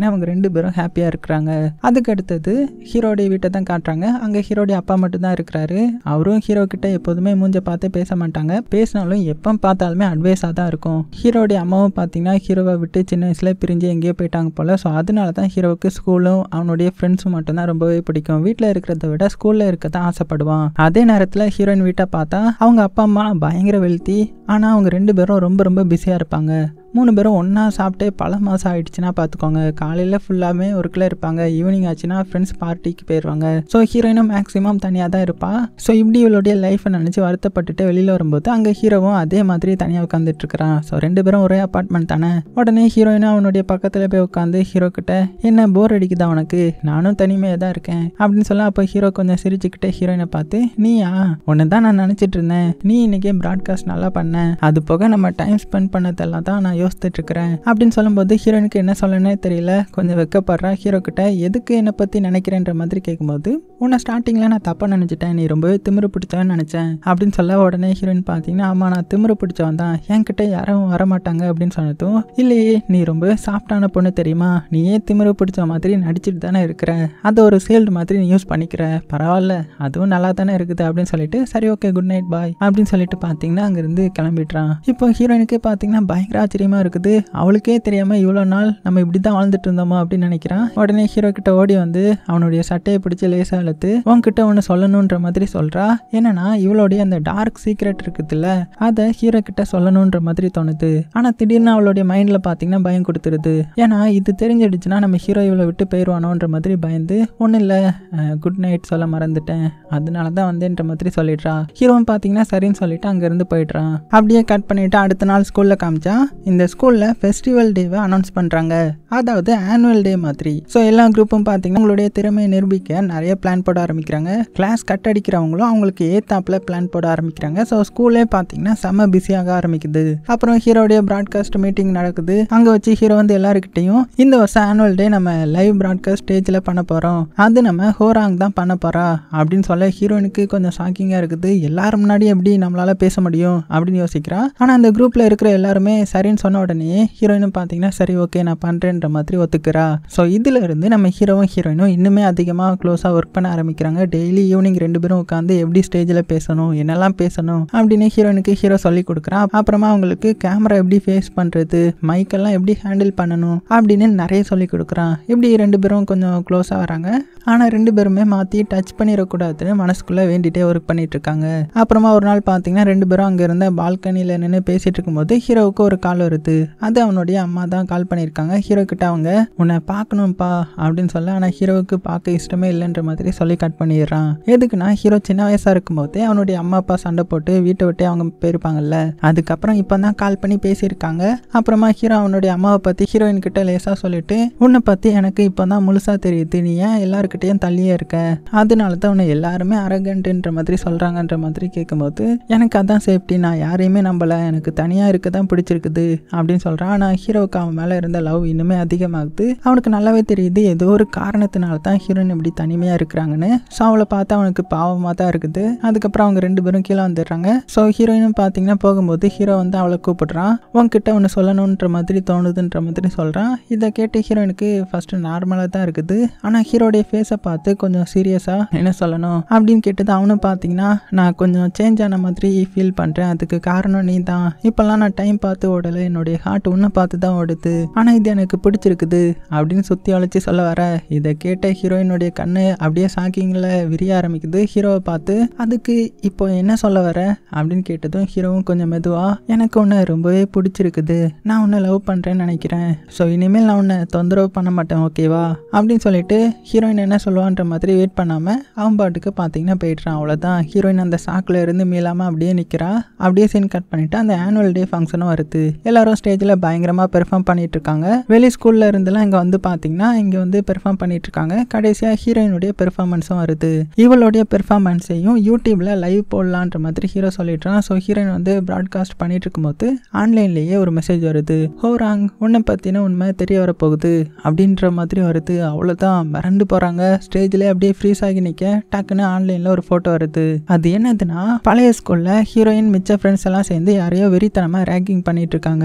பார்த்தீங்கன்னா அவங்க ரெண்டு பேரும் ஹாப்பியாக இருக்கிறாங்க அதுக்கு அடுத்தது ஹீரோடைய வீட்டை தான் காட்டுறாங்க அங்கே ஹீரோடைய அப்பா மட்டும் தான் இருக்கிறாரு அவரும் ஹீரோ கிட்ட எப்போதுமே மூஞ்ச பார்த்து பேச மாட்டாங்க பேசினாலும் எப்போ பார்த்தாலுமே அட்வைஸாக தான் இருக்கும் ஹீரோடைய அம்மாவும் பார்த்தீங்கன்னா ஹீரோவை விட்டு சின்ன வயசுல பிரிஞ்சு எங்கேயோ போயிட்டாங்க போல ஸோ அதனால தான் ஹீரோவுக்கு ஸ்கூலும் அவனுடைய ஃப்ரெண்ட்ஸும் மட்டும்தான் ரொம்பவே பிடிக்கும் வீட்டில் இருக்கிறத விட ஸ்கூலில் இருக்க தான் ஆசைப்படுவான் அதே நேரத்தில் ஹீரோயின் வீட்டை பார்த்தா அவங்க அப்பா அம்மா பயங்கர வெல்த்தி ஆனால் அவங்க ரெண்டு பேரும் ரொம்ப ரொம்ப பிஸியாக இருப்பாங்க மூணு பேரும் ஒன்றா சாப்பிட்டே பல மாதம் ஆயிடுச்சுன்னா பார்த்துக்கோங்க காலையில் ஃபுல்லாமே ஒர்க்கில் இருப்பாங்க ஈவினிங் ஆச்சுன்னா ஃப்ரெண்ட்ஸ் பார்ட்டிக்கு போயிடுவாங்க ஸோ ஹீரோயினும் மேக்ஸிமம் தனியாக தான் இருப்பாள் ஸோ இப்படி இவளுடைய லைஃப்பை நினச்சி வருத்தப்பட்டுட்டு வெளியில் வரும்போது அங்கே ஹீரோவும் அதே மாதிரி தனியாக உட்காந்துட்டு இருக்கிறான் ஸோ ரெண்டு பேரும் ஒரே அப்பார்ட்மெண்ட் தானே உடனே ஹீரோயினும் அவனுடைய பக்கத்தில் போய் உட்காந்து ஹீரோ கிட்ட என்ன போர் அடிக்குதா உனக்கு நானும் தனிமையாக தான் இருக்கேன் அப்படின்னு சொல்ல அப்போ ஹீரோ கொஞ்சம் சிரிச்சுக்கிட்டே ஹீரோயினை பார்த்து நீயா உன்னை தான் நான் நினச்சிட்டு இருந்தேன் நீ இன்னைக்கே ப்ராட்காஸ்ட் நல்லா பண்ண அது போக நம்ம டைம் ஸ்பெண்ட் பண்ணதெல்லாம் தான் நான் யோசிச்சுட்டு இருக்கிறேன் அப்படின்னு சொல்லும்போது ஹீரோயினுக்கு என்ன சொல்லணும்னே தெரியல கொஞ்சம் வெக்கப்படுறா ஹீரோ கிட்ட எதுக்கு என்னை பற்றி நினைக்கிறேன்ற மாதிரி கேட்கும்போது உன்னை ஸ்டார்டிங்கில் நான் தப்பாக நினச்சிட்டேன் நீ ரொம்பவே திமிரு பிடிச்சவன்னு நினச்சேன் அப்படின்னு சொல்ல உடனே ஹீரோயின் பார்த்தீங்கன்னா ஆமாம் நான் திமிரு பிடிச்சவன் தான் என்கிட்ட யாரும் வரமாட்டாங்க அப்படின்னு சொன்னதும் இல்லையே நீ ரொம்பவே சாஃப்டான பொண்ணு தெரியுமா நீ ஏன் திமிரு பிடிச்ச மாதிரி நடிச்சிட்டு தானே இருக்கிற அது ஒரு சேல்டு மாதிரி நீ யூஸ் பண்ணிக்கிற பரவாயில்ல அதுவும் நல்லா தானே இருக்குது அப்படின்னு சொல்லிட்டு சரி ஓகே குட் நைட் பாய் அப்படின்னு சொல்லிட்டு பார்த்தீங்கன்னா அங்கேருந்து கிளம்பிடுறான் இப்போ ஹீரோயினுக்கு பார்த்தீங்கன்னா பயங்கர ஆச்சரியமா இருக்குது அவளுக்கே தெரியாம இவ்வளோ நாள் நம்ம இப்படி தான் வாழ்ந்துட்டு இருந்தோமா அப்படின்னு நினைக்கிறான் உடனே ஹீரோ கிட்ட ஓடி வந்து அவனுடைய சட்டையை பிடிச்சி லேசா இழுத்து உன்கிட்ட ஒன்று சொல்லணுன்ற மாதிரி சொல்றா என்னன்னா இவளுடைய அந்த டார்க் சீக்ரெட் இருக்குதுல்ல அதை ஹீரோ கிட்ட சொல்லணுன்ற மாதிரி தோணுது ஆனா திடீர்னு அவளுடைய மைண்ட்ல பார்த்தீங்கன்னா பயம் கொடுத்துருது ஏன்னா இது தெரிஞ்சிடுச்சுன்னா நம்ம ஹீரோ இவளை விட்டு போயிடுவானோன்ற மாதிரி பயந்து ஒன்றும் இல்லை குட் நைட் சொல்ல மறந்துட்டேன் அதனால தான் வந்தேன்ற மாதிரி சொல்லிடுறா ஹீரோவும் பார்த்தீங்கன்னா சரின்னு சொல்லிட்டு அங்கேருந்து போயிடுறான் அப்படியே கட் பண்ணிட்டு அடுத்த நாள் ஸ்கூலில் காமிச்சா இந்த ஸ்கூலில் ஃபெஸ்டிவல் டேவை அனௌன்ஸ் பண்ணுறாங்க அதாவது ஆனுவல் டே மாதிரி ஸோ எல்லா குரூப்பும் பார்த்தீங்கன்னா உங்களுடைய திறமையை நிரூபிக்க நிறைய பிளான் போட ஆரம்பிக்கிறாங்க கிளாஸ் கட் அடிக்கிறவங்களும் அவங்களுக்கு ஏத்தாப்புல பிளான் போட ஆரம்பிக்கிறாங்க ஸோ ஸ்கூலே பார்த்தீங்கன்னா செம்ம பிஸியாக ஆரம்பிக்குது அப்புறம் ஹீரோடைய ப்ராட்காஸ்ட் மீட்டிங் நடக்குது அங்கே வச்சு ஹீரோ வந்து எல்லாருக்கிட்டையும் இந்த வருஷம் ஆனுவல் டே நம்ம லைவ் ப்ராட்காஸ்ட் ஸ்டேஜில் பண்ண போகிறோம் அது நம்ம ஹோராங் தான் பண்ண போகிறா அப்படின்னு சொல்ல ஹீரோயினுக்கு கொஞ்சம் ஷாக்கிங்காக இருக்குது எல்லாரும் முன்னாடி எப்படி நம்மளால பேச முடியும் அப்படின்னு யோசிக்கிறா ஆனால் அந்த குரூப்பில் இருக்கிற எல்லாருமே சரின்னு சொன்ன உடனே ஹீரோயினும் பார்த்தீங்கன்னா சரி ஓகே நான் பண்ணுறேன்ற மாதிரி ஒத்துக்கிறா ஸோ இதில் இருந்து நம்ம ஹீரோவும் ஹீரோயினும் இன்னுமே அதிகமாக க்ளோஸாக ஒர்க் பண்ண ஆரம்பிக்கிறாங்க டெய்லி ஈவினிங் ரெண்டு பேரும் உட்காந்து எப்படி ஸ்டேஜில் பேசணும் என்னெல்லாம் பேசணும் அப்படின்னு ஹீரோயினுக்கு ஹீரோ சொல்லி கொடுக்குறான் அப்புறமா அவங்களுக்கு கேமரா எப்படி ஃபேஸ் பண்ணுறது மைக்கெல்லாம் எப்படி ஹேண்டில் பண்ணணும் அப்படின்னு நிறைய சொல்லி கொடுக்குறான் இப்படி ரெண்டு பேரும் கொஞ்சம் க்ளோஸாக வராங்க ஆனால் ரெண்டு பேருமே மாற்றி டச் பண்ணிடக்கூடாதுன்னு மனசுக்குள்ளே வேண்டிகிட்டே ஒர்க் பண்ணிட்டு இருக்காங்க அப்புறமா ஒரு நாள் பார்த்தீங்கன்னா ரெண்டு பேரும் அங்கே இருந்த பால்கனியில் நின்று பேசிட்டு இருக்கும்போது ஹீரோவுக்கு ஒரு கால் வருது அது அவனுடைய அம்மா தான் கால் பண்ணியிருக்காங்க ஹீரோ கிட்ட அவங்க உன்னை பார்க்கணும்ப்பா அப்படின்னு சொல்ல ஆனால் ஹீரோவுக்கு பார்க்க இஷ்டமே இல்லைன்ற மாதிரி சொல்லி கட் பண்ணிடுறான் எதுக்குன்னா ஹீரோ சின்ன வயசாக இருக்கும்போதே அவனுடைய அம்மா அப்பா சண்டை போட்டு வீட்டை விட்டு அவங்க போயிருப்பாங்கல்ல அதுக்கப்புறம் இப்போ தான் கால் பண்ணி பேசியிருக்காங்க அப்புறமா ஹீரோ அவனுடைய அம்மாவை பற்றி ஹீரோயின் கிட்ட லேசாக சொல்லிட்டு உன்னை பற்றி எனக்கு இப்போ தான் முழுசாக தெரியுது நீ ஏன் எல்லாருக்கிட்டையும் தள்ளியே இருக்க அதனால தான் உன்னை எல்லாருமே அரகண்ட்டுன்ற மாதிரி சொல்கிறாங்கன்ற மாதிரி கேட்கும்போது எனக்கு அதான் சேஃப்டி நான் யாரையுமே நம்பலை எனக்கு தனியாக இருக்க தான் பிடிச்சிருக்குது அப்படின்னு சொல்கிறான் ஆனால் ஹீரோவுக்கு அவன் மேலே இருந்த லவ் இன்னுமே அதிகமாகுது அவனுக்கு நல்லாவே தெரியுது ஏதோ ஒரு காரணத்தினால தான் ஹீரோயின் இப்படி தனிமையாக இருக்கிறாங்கன்னு ஸோ அவளை பார்த்து அவனுக்கு பாவமாக தான் இருக்குது அதுக்கப்புறம் அவங்க ரெண்டு பேரும் கீழே வந்துடுறாங்க ஸோ ஹீரோயினும் பார்த்தீங்கன்னா போகும்போது ஹீரோ வந்து அவளை கூப்பிடுறான் உன்கிட்ட ஒன்று சொல்லணுன்ற மாதிரி தோணுதுன்ற மாதிரி சொல்கிறான் இதை கேட்டு ஹீரோயினுக்கு ஃபர்ஸ்ட் நார்மலாக தான் இருக்குது ஆனால் ஹீரோடைய ஃபேஸை பார்த்து கொஞ்சம் சீரியஸாக என்ன சொல்லணும் அப்படின்னு கேட்டது அவனும் பார்த்தீங்கன்னா நான் கொஞ்சம் சேஞ்ச் ஆன மாதிரி ஃபீல் பண்ணுறேன் அதுக்கு காரணம் நீ தான் இப்போல்லாம் நான் டைம் பார்த்து ஓடலை என்னுடைய ஹார்ட் உன்னை பார்த்து தான் ஓடுது ஆனால் இது எனக்கு பிடிச்சிருக்குது அப்படின்னு சுற்றி அழைச்சி சொல்ல வர இதை கேட்ட ஹீரோயினுடைய கண்ணு அப்படியே ஷாக்கிங்கில் விரிய ஆரம்பிக்குது ஹீரோவை பார்த்து அதுக்கு இப்போ என்ன சொல்ல வர அப்படின்னு கேட்டதும் ஹீரோவும் கொஞ்சம் மெதுவா எனக்கு உன்னை ரொம்பவே பிடிச்சிருக்குது நான் உன்னை லவ் பண்ணுறேன்னு நினைக்கிறேன் ஸோ இனிமேல் நான் உன்னை தொந்தரவு பண்ண மாட்டேன் ஓகேவா அப்படின்னு சொல்லிட்டு ஹீரோயின் என்ன சொல்லுவான்ற மாதிரி வெயிட் பண்ணாமல் அவன் பாட்டுக்கு பார்த்தீங்கன்னா போயிடுறான் அவ்வளோதான் ஹீரோயின் அந்த சாக்கில் இருந்து மீளாமல் அப்படியே நிற்கிறா அப்படியே சீன் கட் பண்ணிட்டு அந்த ஆனுவல் டே ஃபங்க்ஷனும் வருது எல்லாரும் ஸ்டேஜில் பயங்கரமாக பெர்ஃபார்ம் பண்ணிட்டு இருக்காங்க வெளி ஸ்கூல்ல இருந்தெல்லாம் இங்கே வந்து பார்த்தீங்கன்னா இங்கே வந்து பெர்ஃபார்ம் பண்ணிட்டு இருக்காங்க கடைசியாக ஹீரோயினுடைய பெர்ஃபார்மன்ஸும் வருது இவளுடைய பெர்ஃபார்மன்ஸையும் யூடியூப்ல லைவ் போடலான்ற மாதிரி ஹீரோ சொல்லிட்டுறான் ஸோ ஹீரோயின் வந்து ப்ராட்காஸ்ட் பண்ணிட்டு இருக்கும்போது ஆன்லைன்லேயே ஒரு மெசேஜ் வருது ஹோ ராங் உன்னை பற்றின உண்மை தெரிய வரப்போகுது அப்படின்ற மாதிரி வருது அவ்வளோதான் மிரண்டு போகிறாங்க ஸ்டேஜ்லேயே அப்படியே ஃப்ரீஸ் ஆகி நிற்க டக்குன்னு ஆன்லைனில் ஒரு ஃபோட்டோ வருது அது என்னதுன்னா பழைய ஸ்கூலில் ஹீரோயின் மிச்ச ஃப்ரெண்ட்ஸ் எல்லாம் சேர்ந்து யாரையோ வெறித்தனமாக ரேக்கிங் பண்ணிட்டு இருக்காங்க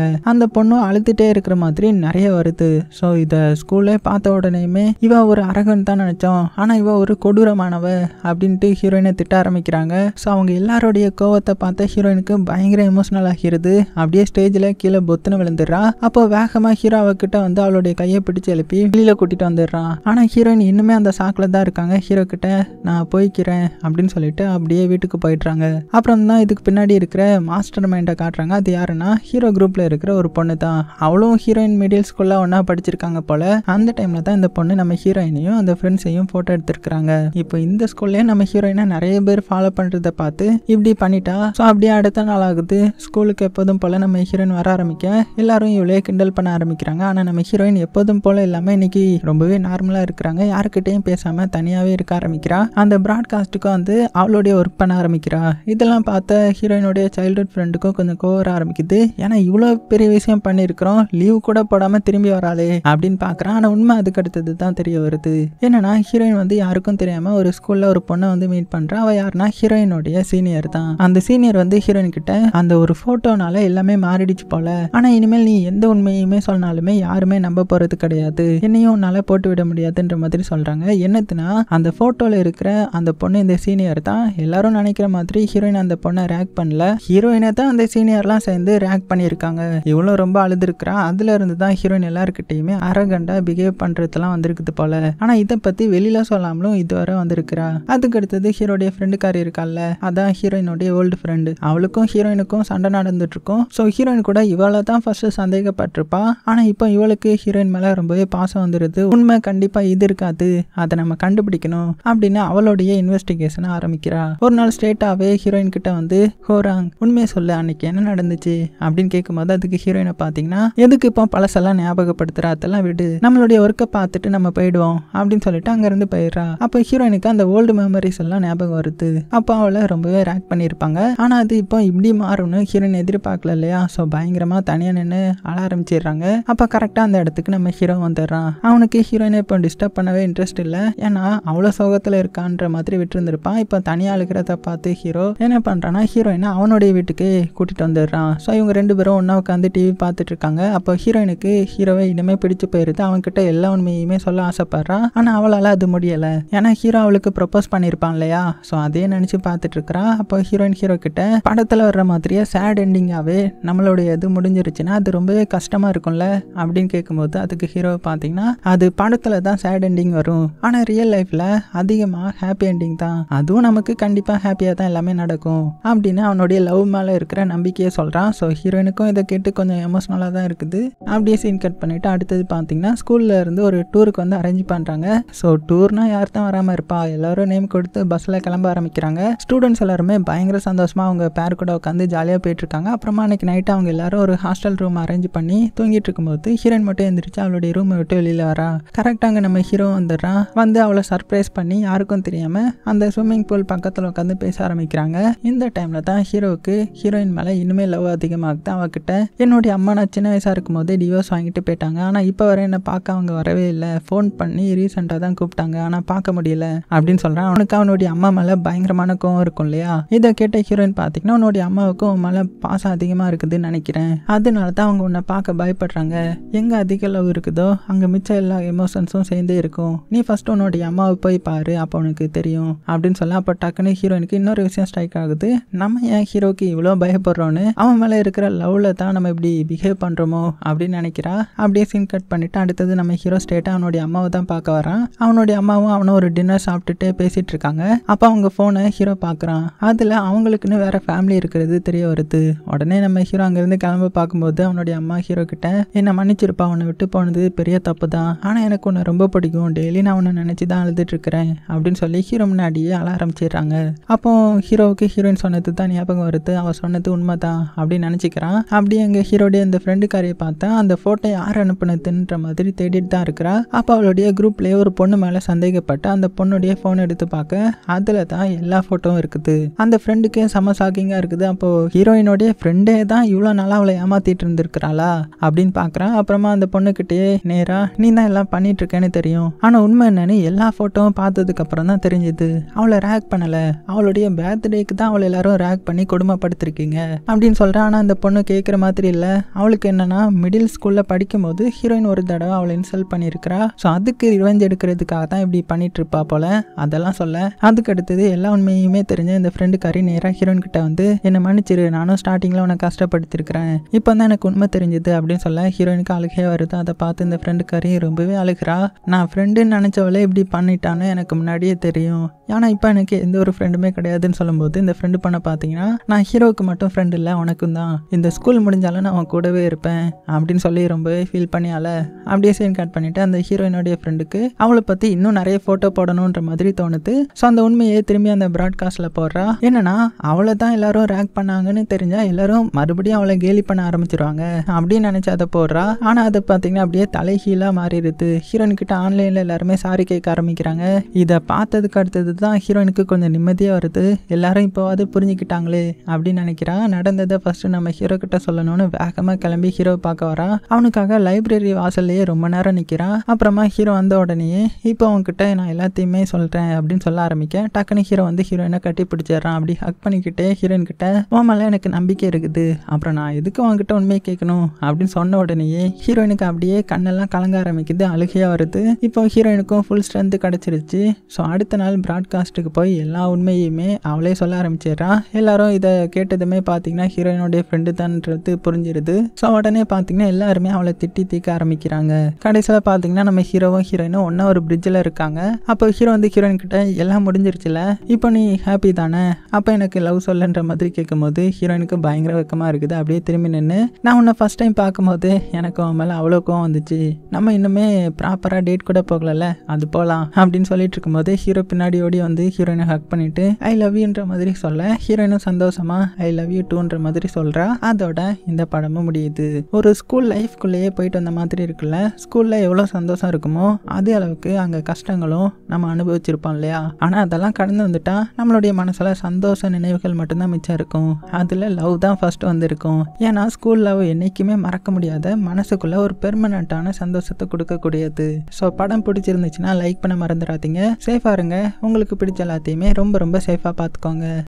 அந்த பொண்ணும் அழுதுட்டே இருக்கிற மாதிரி நிறைய வருது ஸோ இதை ஸ்கூல்லே பார்த்த உடனேயுமே இவ ஒரு அரகன் தான் நினைச்சோம் ஆனா இவ ஒரு கொடூரமானவ அப்படின்ட்டு ஹீரோயினை திட்ட ஆரம்பிக்கிறாங்க ஸோ அவங்க எல்லாருடைய கோவத்தை பார்த்த ஹீரோயினுக்கு பயங்கர எமோஷனல் ஆகிறது அப்படியே ஸ்டேஜில் கீழே பொத்துன்னு விழுந்துடுறா அப்போ வேகமாக ஹீரோ அவகிட்ட வந்து அவளுடைய கையை பிடிச்சு எழுப்பி வெளியில கூட்டிட்டு வந்துடுறான் ஆனா ஹீரோயின் இன்னுமே அந்த சாக்கில் தான் இருக்காங்க ஹீரோ கிட்ட நான் போய்க்கிறேன் அப்படின்னு சொல்லிட்டு அப்படியே வீட்டுக்கு போயிடுறாங்க அப்புறம் தான் இதுக்கு பின்னாடி இருக்கிற மாஸ்டர் மைண்டை காட்டுறாங்க அது யாருன்னா ஹீரோ குரூப்ல இருக்கிற ஒரு பொண்ணு தான் அவளும் ஹீரோயின் மிடில் ஸ்கூல்ல ஒன்னா படிச்சிருக்காங்க போல அந்த டைம்ல தான் இந்த பொண்ணு நம்ம ஹீரோயினையும் அந்த ஃப்ரெண்ட்ஸையும் போட்டோ எடுத்திருக்கிறாங்க இப்போ இந்த ஸ்கூல்லேயே நம்ம ஹீரோயினை நிறைய பேர் ஃபாலோ பண்றதை பார்த்து இப்படி பண்ணிட்டா ஸோ அப்படியே அடுத்த நாள் ஆகுது ஸ்கூலுக்கு எப்போதும் போல நம்ம ஹீரோயின் வர ஆரம்பிக்க எல்லாரும் இவளே கிண்டல் பண்ண ஆரம்பிக்கிறாங்க ஆனா நம்ம ஹீரோயின் எப்போதும் போல இல்லாம இன்னைக்கு ரொம்பவே நார்மலா இருக்கிறாங்க யாருக்கிட்டையும் பேசாம தனியாவே இருக்க ஆரம்பிக்கிறா அந்த ப்ராட்காஸ்ட்டுக்கும் வந்து அவளுடைய ஒர்க் பண்ண ஆரம்பிக்கிறா இதெல்லாம் பார்த்த ஹீரோயினுடைய சைல்ட்ஹுட் ஃப்ரெண்டுக்கும் கொஞ்சம் கோவர ஆரம்பிக்குது ஏன்னா இவ்வளோ பெரிய விஷயம் பண்ணியிருக்கிறோம் லீவ் கூட போடாம திரும்பி வராளே அப்படின்னு பார்க்குறான் ஆனால் உண்மை அதுக்கு அடுத்தது தான் தெரிய வருது என்னன்னா ஹீரோயின் வந்து யாருக்கும் தெரியாம ஒரு ஸ்கூல்ல ஒரு பொண்ணை வந்து மீட் பண்றா அவ யாருன்னா ஹீரோயினுடைய சீனியர் தான் அந்த சீனியர் வந்து ஹீரோயின் கிட்ட அந்த ஒரு போட்டோனால எல்லாமே மாறிடுச்சு போல ஆனா இனிமேல் நீ எந்த உண்மையுமே சொன்னாலுமே யாருமே நம்ப போறது கிடையாது என்னையும் உன்னால போட்டு விட முடியாதுன்ற மாதிரி சொல்றாங்க என்னத்துனா அந்த போட்டோல இருக்கிற அந்த பொண்ணு இந்த சீனியர் தான் எல்லாரும் நினைக்கிற மாதிரி ஹீரோயின் அந்த பொண்ணை ரேக் பண்ணல ஹீரோயினை தான் அந்த சீனியர்லாம் சேர்ந்து ரேக் பண்ணியிருக்காங்க இவளும் ரொம்ப அழுதுருக்கிறா அதுல இருந்து தான் ஹீரோயின் எல்லாருக்கிட்டையுமே அரகண்டா பிஹேவ் பண்றதெல்லாம் வந்திருக்குது போல ஆனா இதை பத்தி வெளியில சொல்லாமலும் இதுவரை வந்திருக்கிறா அதுக்கு அடுத்தது ஹீரோடைய ஃப்ரெண்டுக்காரி இருக்கால்ல அதான் ஹீரோயினுடைய ஓல்டு ஃப்ரெண்டு அவளுக்கும் ஹீரோயினுக்கும் சண்டை நடந்துட்டு இருக்கும் ஸோ ஹீரோயின் கூட இவளை தான் ஃபர்ஸ்ட் சந்தேகப்பட்டிருப்பா ஆனா இப்போ இவளுக்கு ஹீரோயின் மேல ரொம்பவே பாசம் வந்துருது உண்மை கண்டிப்பா இது இருக்காது அதை நம்ம கண்டுபிடிக்கணும் அப்படின்னு அவளுடைய இன்வெஸ்டிகேஷனை ஆரம்பிக்கிறா ஒரு நாள் ஸ்ட்ரெயிட்டாவே ஹீரோயின் கிட்ட வந்து ஹோராங் உண்மையை சொல்லு அன்னைக்கு என்ன நடந்துச்சு அப்படின்னு கேட்கும்போது அதுக்கு ஹீரோயினை பார்த்தீங்கன்னா எதுக்கு இப்போ பழசெல்லாம் ஞாபகப்படுத்துற அதெல்லாம் விடு நம்மளுடைய ஒர்க்கை பார்த்துட்டு நம்ம போயிடுவோம் அப்படின்னு சொல்லிட்டு அங்கேருந்து போயிடுறா அப்போ ஹீரோயினுக்கு அந்த ஓல்டு மெமரிஸ் எல்லாம் ஞாபகம் வருது அப்போ அவளை ரொம்பவே ரேக் பண்ணியிருப்பாங்க ஆனால் அது இப்போ இப்படி மாறும்னு ஹீரோயின் எதிர்பார்க்கல இல்லையா ஸோ பயங்கரமாக தனியாக நின்று அழ ஆரம்பிச்சிடுறாங்க அப்போ கரெக்டாக அந்த இடத்துக்கு நம்ம ஹீரோ வந்துடுறான் அவனுக்கு ஹீரோயினை இப்போ டிஸ்டர்ப் பண்ணவே இன்ட்ரெஸ்ட் இல்லை ஏன்னா அவ்வளோ சோகத்தில் இருக்கான்ற மாதிரி விட்டுருந்துருப்பான் இப்போ தனியாக அழுகிறத பார்த்து ஹீரோ என்ன பண்ணுறான்னா ஹீரோயினை அவனுடைய வீட்டுக்கு கூட்டிகிட்டு வந்துடுறான் ஸோ இவங்க ரெண்டு பேரும் ஒன்றா உட்காந்து டிவி பார்த்துட்டு இருக்காங்க அப்போ ஹீரோயினுக்கு ஹீரோவை இனிமே பிடிச்சு போயிருது அவன்கிட்ட எல்லா உண்மையுமே சொல்ல ஆசைப்படுறான் ஆனால் அவளால் அது முடியலை ஏன்னா ஹீரோ அவளுக்கு ப்ரப்போஸ் பண்ணியிருப்பான் இல்லையா ஸோ அதே நினச்சி பார்த்துட்டு இருக்கிறா அப்போ ஹீரோயின் ஹீரோ கிட்ட படத்தில் வர்ற மாதிரியே சேட் எண்டிங்காகவே நம்மளுடைய இது முடிஞ்சிருச்சுன்னா அது ரொம்பவே கஷ்டமாக இருக்கும்ல அப்படின்னு கேட்கும்போது அதுக்கு ஹீரோ பார்த்தீங்கன்னா அது படத்தில் தான் சேட் எண்டிங் வரும் ஆனால் ரியல் லைஃப்பில் அதிகமாக ஹாப்பி எண்டிங் தான் அதுவும் நமக்கு கண்டிப்பாக ஹாப்பியாக தான் எல்லாமே நடக்கும் அப்படின்னு அவனுடைய லவ் மேலே இருக்கிற நம்பிக்கையை சொல்கிறான் ஸோ ஹீரோயினுக்கும் இதை கேட்டு கொஞ்சம் எமோஷ்னலாக தான் இருக்குது அப்படியே சீன் கட் பண்ணிவிட்டு அடுத்தது பார்த்தீங்கன்னா ஸ்கூலில் இருந்து ஒரு டூருக்கு வந்து அரேஞ்ச் பண்ணுறாங்க ஸோ டூர்னா யார் தான் வராமல் இருப்பா எல்லாரும் நேம் கொடுத்து பஸ்ஸில் கிளம்ப ஆரம்பிக்கிறாங்க ஸ்டூடெண்ட்ஸ் எல்லாருமே பயங்கர சந்தோஷமாக அவங்க பேர் கூட உட்காந்து ஜாலியாக போயிட்டு இருக்காங்க அப்புறமா அன்னைக்கு நைட்டு அவங்க எல்லாரும் ஒரு ஹாஸ்டல் ரூம் அரேஞ்ச் பண்ணி தூங்கிட்டு இருக்கும்போது ஹீரோயின் மட்டும் எந்திரிச்சு அவளுடைய ரூமை விட்டு வெளியில் வரா கரெக்டாக அங்கே நம்ம ஹீரோ வந்துடுறான் வந்து அவளை சர்ப்ரைஸ் பண்ணி யாருக்கும் தெரியாமல் அந்த ஸ்விம்மிங் பூல் பக்கத்தில் உட்காந்து பேச ஆரம்பிக்கிறாங்க இந்த டைமில் தான் ஹீரோவுக்கு ஹீரோயின் மேலே இனிமே லவ் அதிகமாகுது அவகிட்ட என்னுடைய அம்மா நான் சின்ன வயசாக இருக்கும் போதே டிவோர்ஸ் வாங்கிட்டு போயிட்டாங்க ஆனால் இப்போ வரை என்னை பார்க்க அவங்க வரவே இல்லை ஃபோன் பண்ணி ரீசெண்டாக தான் கூப்பிட்டாங்க ஆனால் பார்க்க முடியல அப்படின்னு சொல்கிறான் அவனுக்கு அவனுடைய அம்மா மேலே பயங்கரமான கோவம் இருக்கும் இல்லையா இதை கேட்ட ஹீரோயின் பார்த்தீங்கன்னா உன்னுடைய அம்மாவுக்கும் உன் மேலே பாசம் அதிகமாக இருக்குதுன்னு நினைக்கிறேன் அதனால தான் அவங்க உன்னை பார்க்க பயப்படுறாங்க எங்கே அதிக லவ் இருக்குதோ அங்கே மிச்சம் எல்லா எமோஷன்ஸும் சேர்ந்தே இருக்கும் நீ ஃபர்ஸ்ட் உன்னுடைய அம்மாவை போய் பாரு அப்போ உனக்கு தெரியும் அப்படின்னு சொல்ல அப்போ டக்குன்னு ஹீரோயினுக்கு இன்னொரு விஷயம் ஸ்ட்ரைக் ஆகுது நம்ம ஏன் ஹீரோக்கு இவ்வளோ பயப்படுறோன்னு அவன் மேலே இருக்கிற லவ்ல தான் நம்ம இப்படி பிஹேவ் பண்ணுறோமோ அப்படின்னு நினைக்கிறா அப்படியே சீன் கட் பண்ணிட்டு அடுத்தது நம்ம ஹீரோ ஸ்டேட்டாக அவனுடைய அம்மாவை தான் பார்க்க வரான் அவனுடைய அம்மாவும் அவனும் ஒரு டின்னர் சாப்பிட்டுட்டு பேசிட்டு இருக்காங்க அப்போ அவங்க ஃபோனை ஹீரோ பார்க்குறான் அதில் அவங்களுக்குன்னு வேற ஃபேமிலி இருக்கிறது தெரிய வருது உடனே நம்ம ஹீரோ அங்கேருந்து கிளம்ப பார்க்கும்போது அவனுடைய அம்மா ஹீரோ கிட்ட என்னை மன்னிச்சிருப்பா உன்னை விட்டு போனது பெரிய தப்பு தான் ஆனால் எனக்கு உன்னை ரொம்ப பிடிக்கும் டெய்லி நான் உன்னை நினச்சி தான் அழுதுட்டு இருக்கிறேன் அப்படின்னு சொல்லி ஹீரோ முன்னாடியே அழ ஆரம்பிச்சிடுறாங்க அப்போ ஹீரோவுக்கு ஹீரோயின் சொன்னது தான் ஞாபகம் வருது அவ சொன்னது உண்மை தான் அப்படின்னு நினச்சிக்கிறான் அப்படியே எங்கள் ஹீரோடைய இந்த ஃப்ரெண்டுக்காரியை பார்த்தா அந்த ஃபோட்டோ யார் அனுப்புனதுன்ற மாதிரி தேடிட்டு தான் இருக்கிறா அப்போ அவளுடைய குரூப்லேயே ஒரு பொண்ணு மேலே சந்தேகப்பட்டு அந்த பொண்ணுடைய ஃபோன் எடுத்து பார்க்க அதில் தான் எல்லா ஃபோட்டோவும் இருக்குது அந்த ஃப்ரெண்டுக்கே செம ஷாக்கிங்காக இருக்குது அப்போ ஹீரோயினுடைய ஃப்ரெண்டே தான் இவ்வளோ நாளாக அவளை ஏமாத்திட்டு இருந்திருக்கிறாளா அப்படின்னு பார்க்குறான் அப்புறமா அந்த பொண்ணுக்கிட்டே நேராக நீ தான் எல்லாம் பண்ணிட்டு இருக்கேன்னு தெரியும் ஆனால் உண்மை என்னன்னு எல்லா ஃபோட்டோவும் பார்த்ததுக்கு அப்புறம் தான் தெரிஞ்சுது அவளை ரேக் பண்ணலை அவளுடைய பர்த்டேக்கு தான் அவளை எல்லாரும் ரேக் பண்ணி கொடுமைப்படுத்திருக்கீங்க அப்படின்னு சொல்கிறேன் ஆனால் அந்த பொண்ணு கேட்குற மாதிரி மாதிரி இல்லை அவளுக்கு என்னன்னா மிடில் ஸ்கூலில் படிக்கும்போது ஹீரோயின் ஒரு தடவை அவளை இன்சல்ட் பண்ணியிருக்கிறா ஸோ அதுக்கு ரிவெஞ்ச் எடுக்கிறதுக்காக தான் இப்படி பண்ணிட்டு இருப்பா போல அதெல்லாம் சொல்ல அதுக்கு அடுத்தது எல்லா உண்மையுமே தெரிஞ்ச இந்த ஃப்ரெண்டுக்காரி நேராக ஹீரோயின் கிட்ட வந்து என்னை மன்னிச்சிரு நானும் ஸ்டார்டிங்கில் உனக்கு கஷ்டப்படுத்திருக்கிறேன் இப்போ தான் எனக்கு உண்மை தெரிஞ்சுது அப்படின்னு சொல்ல ஹீரோயினுக்கு அழுகையே வருது அதை பார்த்து இந்த ஃப்ரெண்டுக்காரி ரொம்பவே அழுகிறா நான் ஃப்ரெண்டுன்னு நினச்சவளே இப்படி பண்ணிட்டான்னு எனக்கு முன்னாடியே தெரியும் ஏன்னா இப்போ எனக்கு எந்த ஒரு ஃப்ரெண்டுமே கிடையாதுன்னு சொல்லும்போது இந்த ஃப்ரெண்டு பண்ண பார்த்தீங்கன்னா நான் ஹீரோவுக்கு மட்டும் ஃப்ரெண்ட் இல்லை உனக்கும் தான் இந்த ஸ்கூல் முடிஞ்சாலும் நான் அவன் கூடவே இருப்பேன் அப்படின்னு சொல்லி ரொம்பவே ஃபீல் பண்ணி அழ அப்படியே சீன் கட் பண்ணிட்டு அந்த ஹீரோயினுடைய ஃப்ரெண்டுக்கு அவளை பற்றி இன்னும் நிறைய ஃபோட்டோ போடணுன்ற மாதிரி தோணுது ஸோ அந்த உண்மையை திரும்பி அந்த ப்ராட்காஸ்ட்டில் போடுறா என்னன்னா அவளை தான் எல்லாரும் ரேக் பண்ணாங்கன்னு தெரிஞ்சா எல்லாரும் மறுபடியும் அவளை கேலி பண்ண ஆரம்பிச்சிருவாங்க அப்படின்னு நினச்சி அதை போடுறா ஆனால் அதை பார்த்தீங்கன்னா அப்படியே தலைகீழாக மாறிடுது ஹீரோயின் கிட்ட ஆன்லைனில் எல்லாருமே சாரி கேட்க ஆரம்பிக்கிறாங்க இதை பார்த்ததுக்கு அடுத்தது தான் ஹீரோயினுக்கு கொஞ்சம் நிம்மதியாக வருது எல்லாரும் இப்போவாது புரிஞ்சுக்கிட்டாங்களே அப்படின்னு நினைக்கிறா நடந்ததை ஃபஸ்ட்டு நம்ம ஹீரோ கிட்ட சொல்லணும்னு வேகமாக கிளம்பி ஹீரோவை பார்க்க வரா அவனுக்காக லைப்ரரி வாசல்லையே ரொம்ப நேரம் நிற்கிறான் அப்புறமா ஹீரோ வந்த உடனேயே இப்போ அவன்கிட்ட நான் எல்லாத்தையுமே சொல்கிறேன் அப்படின்னு சொல்ல ஆரம்பிக்க டக்குனு ஹீரோ வந்து ஹீரோயினை கட்டி பிடிச்சிடுறான் அப்படி ஹக் பண்ணிக்கிட்டே ஹீரோயின் கிட்ட உன் மேலே எனக்கு நம்பிக்கை இருக்குது அப்புறம் நான் எதுக்கு உன்கிட்ட உண்மையை கேட்கணும் அப்படின்னு சொன்ன உடனேயே ஹீரோயினுக்கு அப்படியே கண்ணெல்லாம் கலங்க ஆரம்பிக்குது அழுகையாக வருது இப்போ ஹீரோயினுக்கும் ஃபுல் ஸ்ட்ரென்த் கிடச்சிருச்சு ஸோ அடுத்த நாள் ப்ராட்காஸ்ட்டுக்கு போய் எல்லா உண்மையுமே அவளே சொல்ல ஆரம்பிச்சிடுறா எல்லாரும் இதை கேட்டதுமே பார்த்தீங்கன்னா ஹீரோயினுடைய ஃப்ரெண்டு தான்ன்றது புரிஞ்சிருது ஸோ உடனே பார்த்தீங்கன்னா எல்லாருமே அவளை திட்டி தீக்க ஆரம்பிக்கிறாங்க கடைசியில் பார்த்தீங்கன்னா நம்ம ஹீரோவும் ஹீரோயினும் ஒன்றா ஒரு பிரிட்ஜில் இருக்காங்க அப்போ ஹீரோ வந்து ஹீரோயின் கிட்ட எல்லாம் முடிஞ்சிருச்சுல இப்போ நீ ஹாப்பி தானே அப்போ எனக்கு லவ் சொல்லுன்ற மாதிரி கேட்கும்போது ஹீரோயினுக்கு பயங்கர வெக்கமாக இருக்குது அப்படியே திரும்பி நின்று நான் உன்னை ஃபஸ்ட் டைம் பார்க்கும்போது எனக்கு அவன் மேலே அவ்வளோ கோவம் வந்துச்சு நம்ம இன்னுமே ப்ராப்பராக டேட் கூட போகலல்ல அது போகலாம் அப்படின்னு சொல்லிட்டு இருக்கும்போது ஹீரோ பின்னாடி ஓடி வந்து ஹீரோயினை ஹக் பண்ணிட்டு ஐ லவ் யூன்ற மாதிரி சொல்ல ஹீரோயினும் சந்தோஷமா ஐ லவ் யூ டூன்ற மாதிரி சொல்கிறா அதோட இந்த படமும் முடியுது ஒரு ஸ்கூல் லைஃப்குள்ளேயே போயிட்டு வந்த மாதிரி இருக்குல்ல ஸ்கூலில் எவ்வளோ சந்தோஷம் இருக்குமோ அதே அளவுக்கு அங்கே கஷ்டங்களும் நம்ம அனுபவிச்சிருப்போம் இல்லையா ஆனால் அதெல்லாம் கடந்து வந்துட்டா நம்மளுடைய மனசில் சந்தோஷ நினைவுகள் மட்டும்தான் மிச்சம் இருக்கும் அதில் லவ் தான் ஃபர்ஸ்ட் வந்திருக்கும் ஏன்னா ஸ்கூல் லவ் என்றைக்குமே மறக்க முடியாத மனசுக்குள்ள ஒரு பெர்மனண்ட்டான சந்தோஷத்தை கொடுக்கக்கூடியது ஸோ படம் பிடிச்சிருந்துச்சுன்னா லைக் பண்ண மறந்துடாதீங்க சேஃபாக இருங்க உங்களுக்கு பிடிச்ச எல்லாத்தையுமே ரொம்ப ரொம்ப சேஃபாக பார்த்துக்கோங்க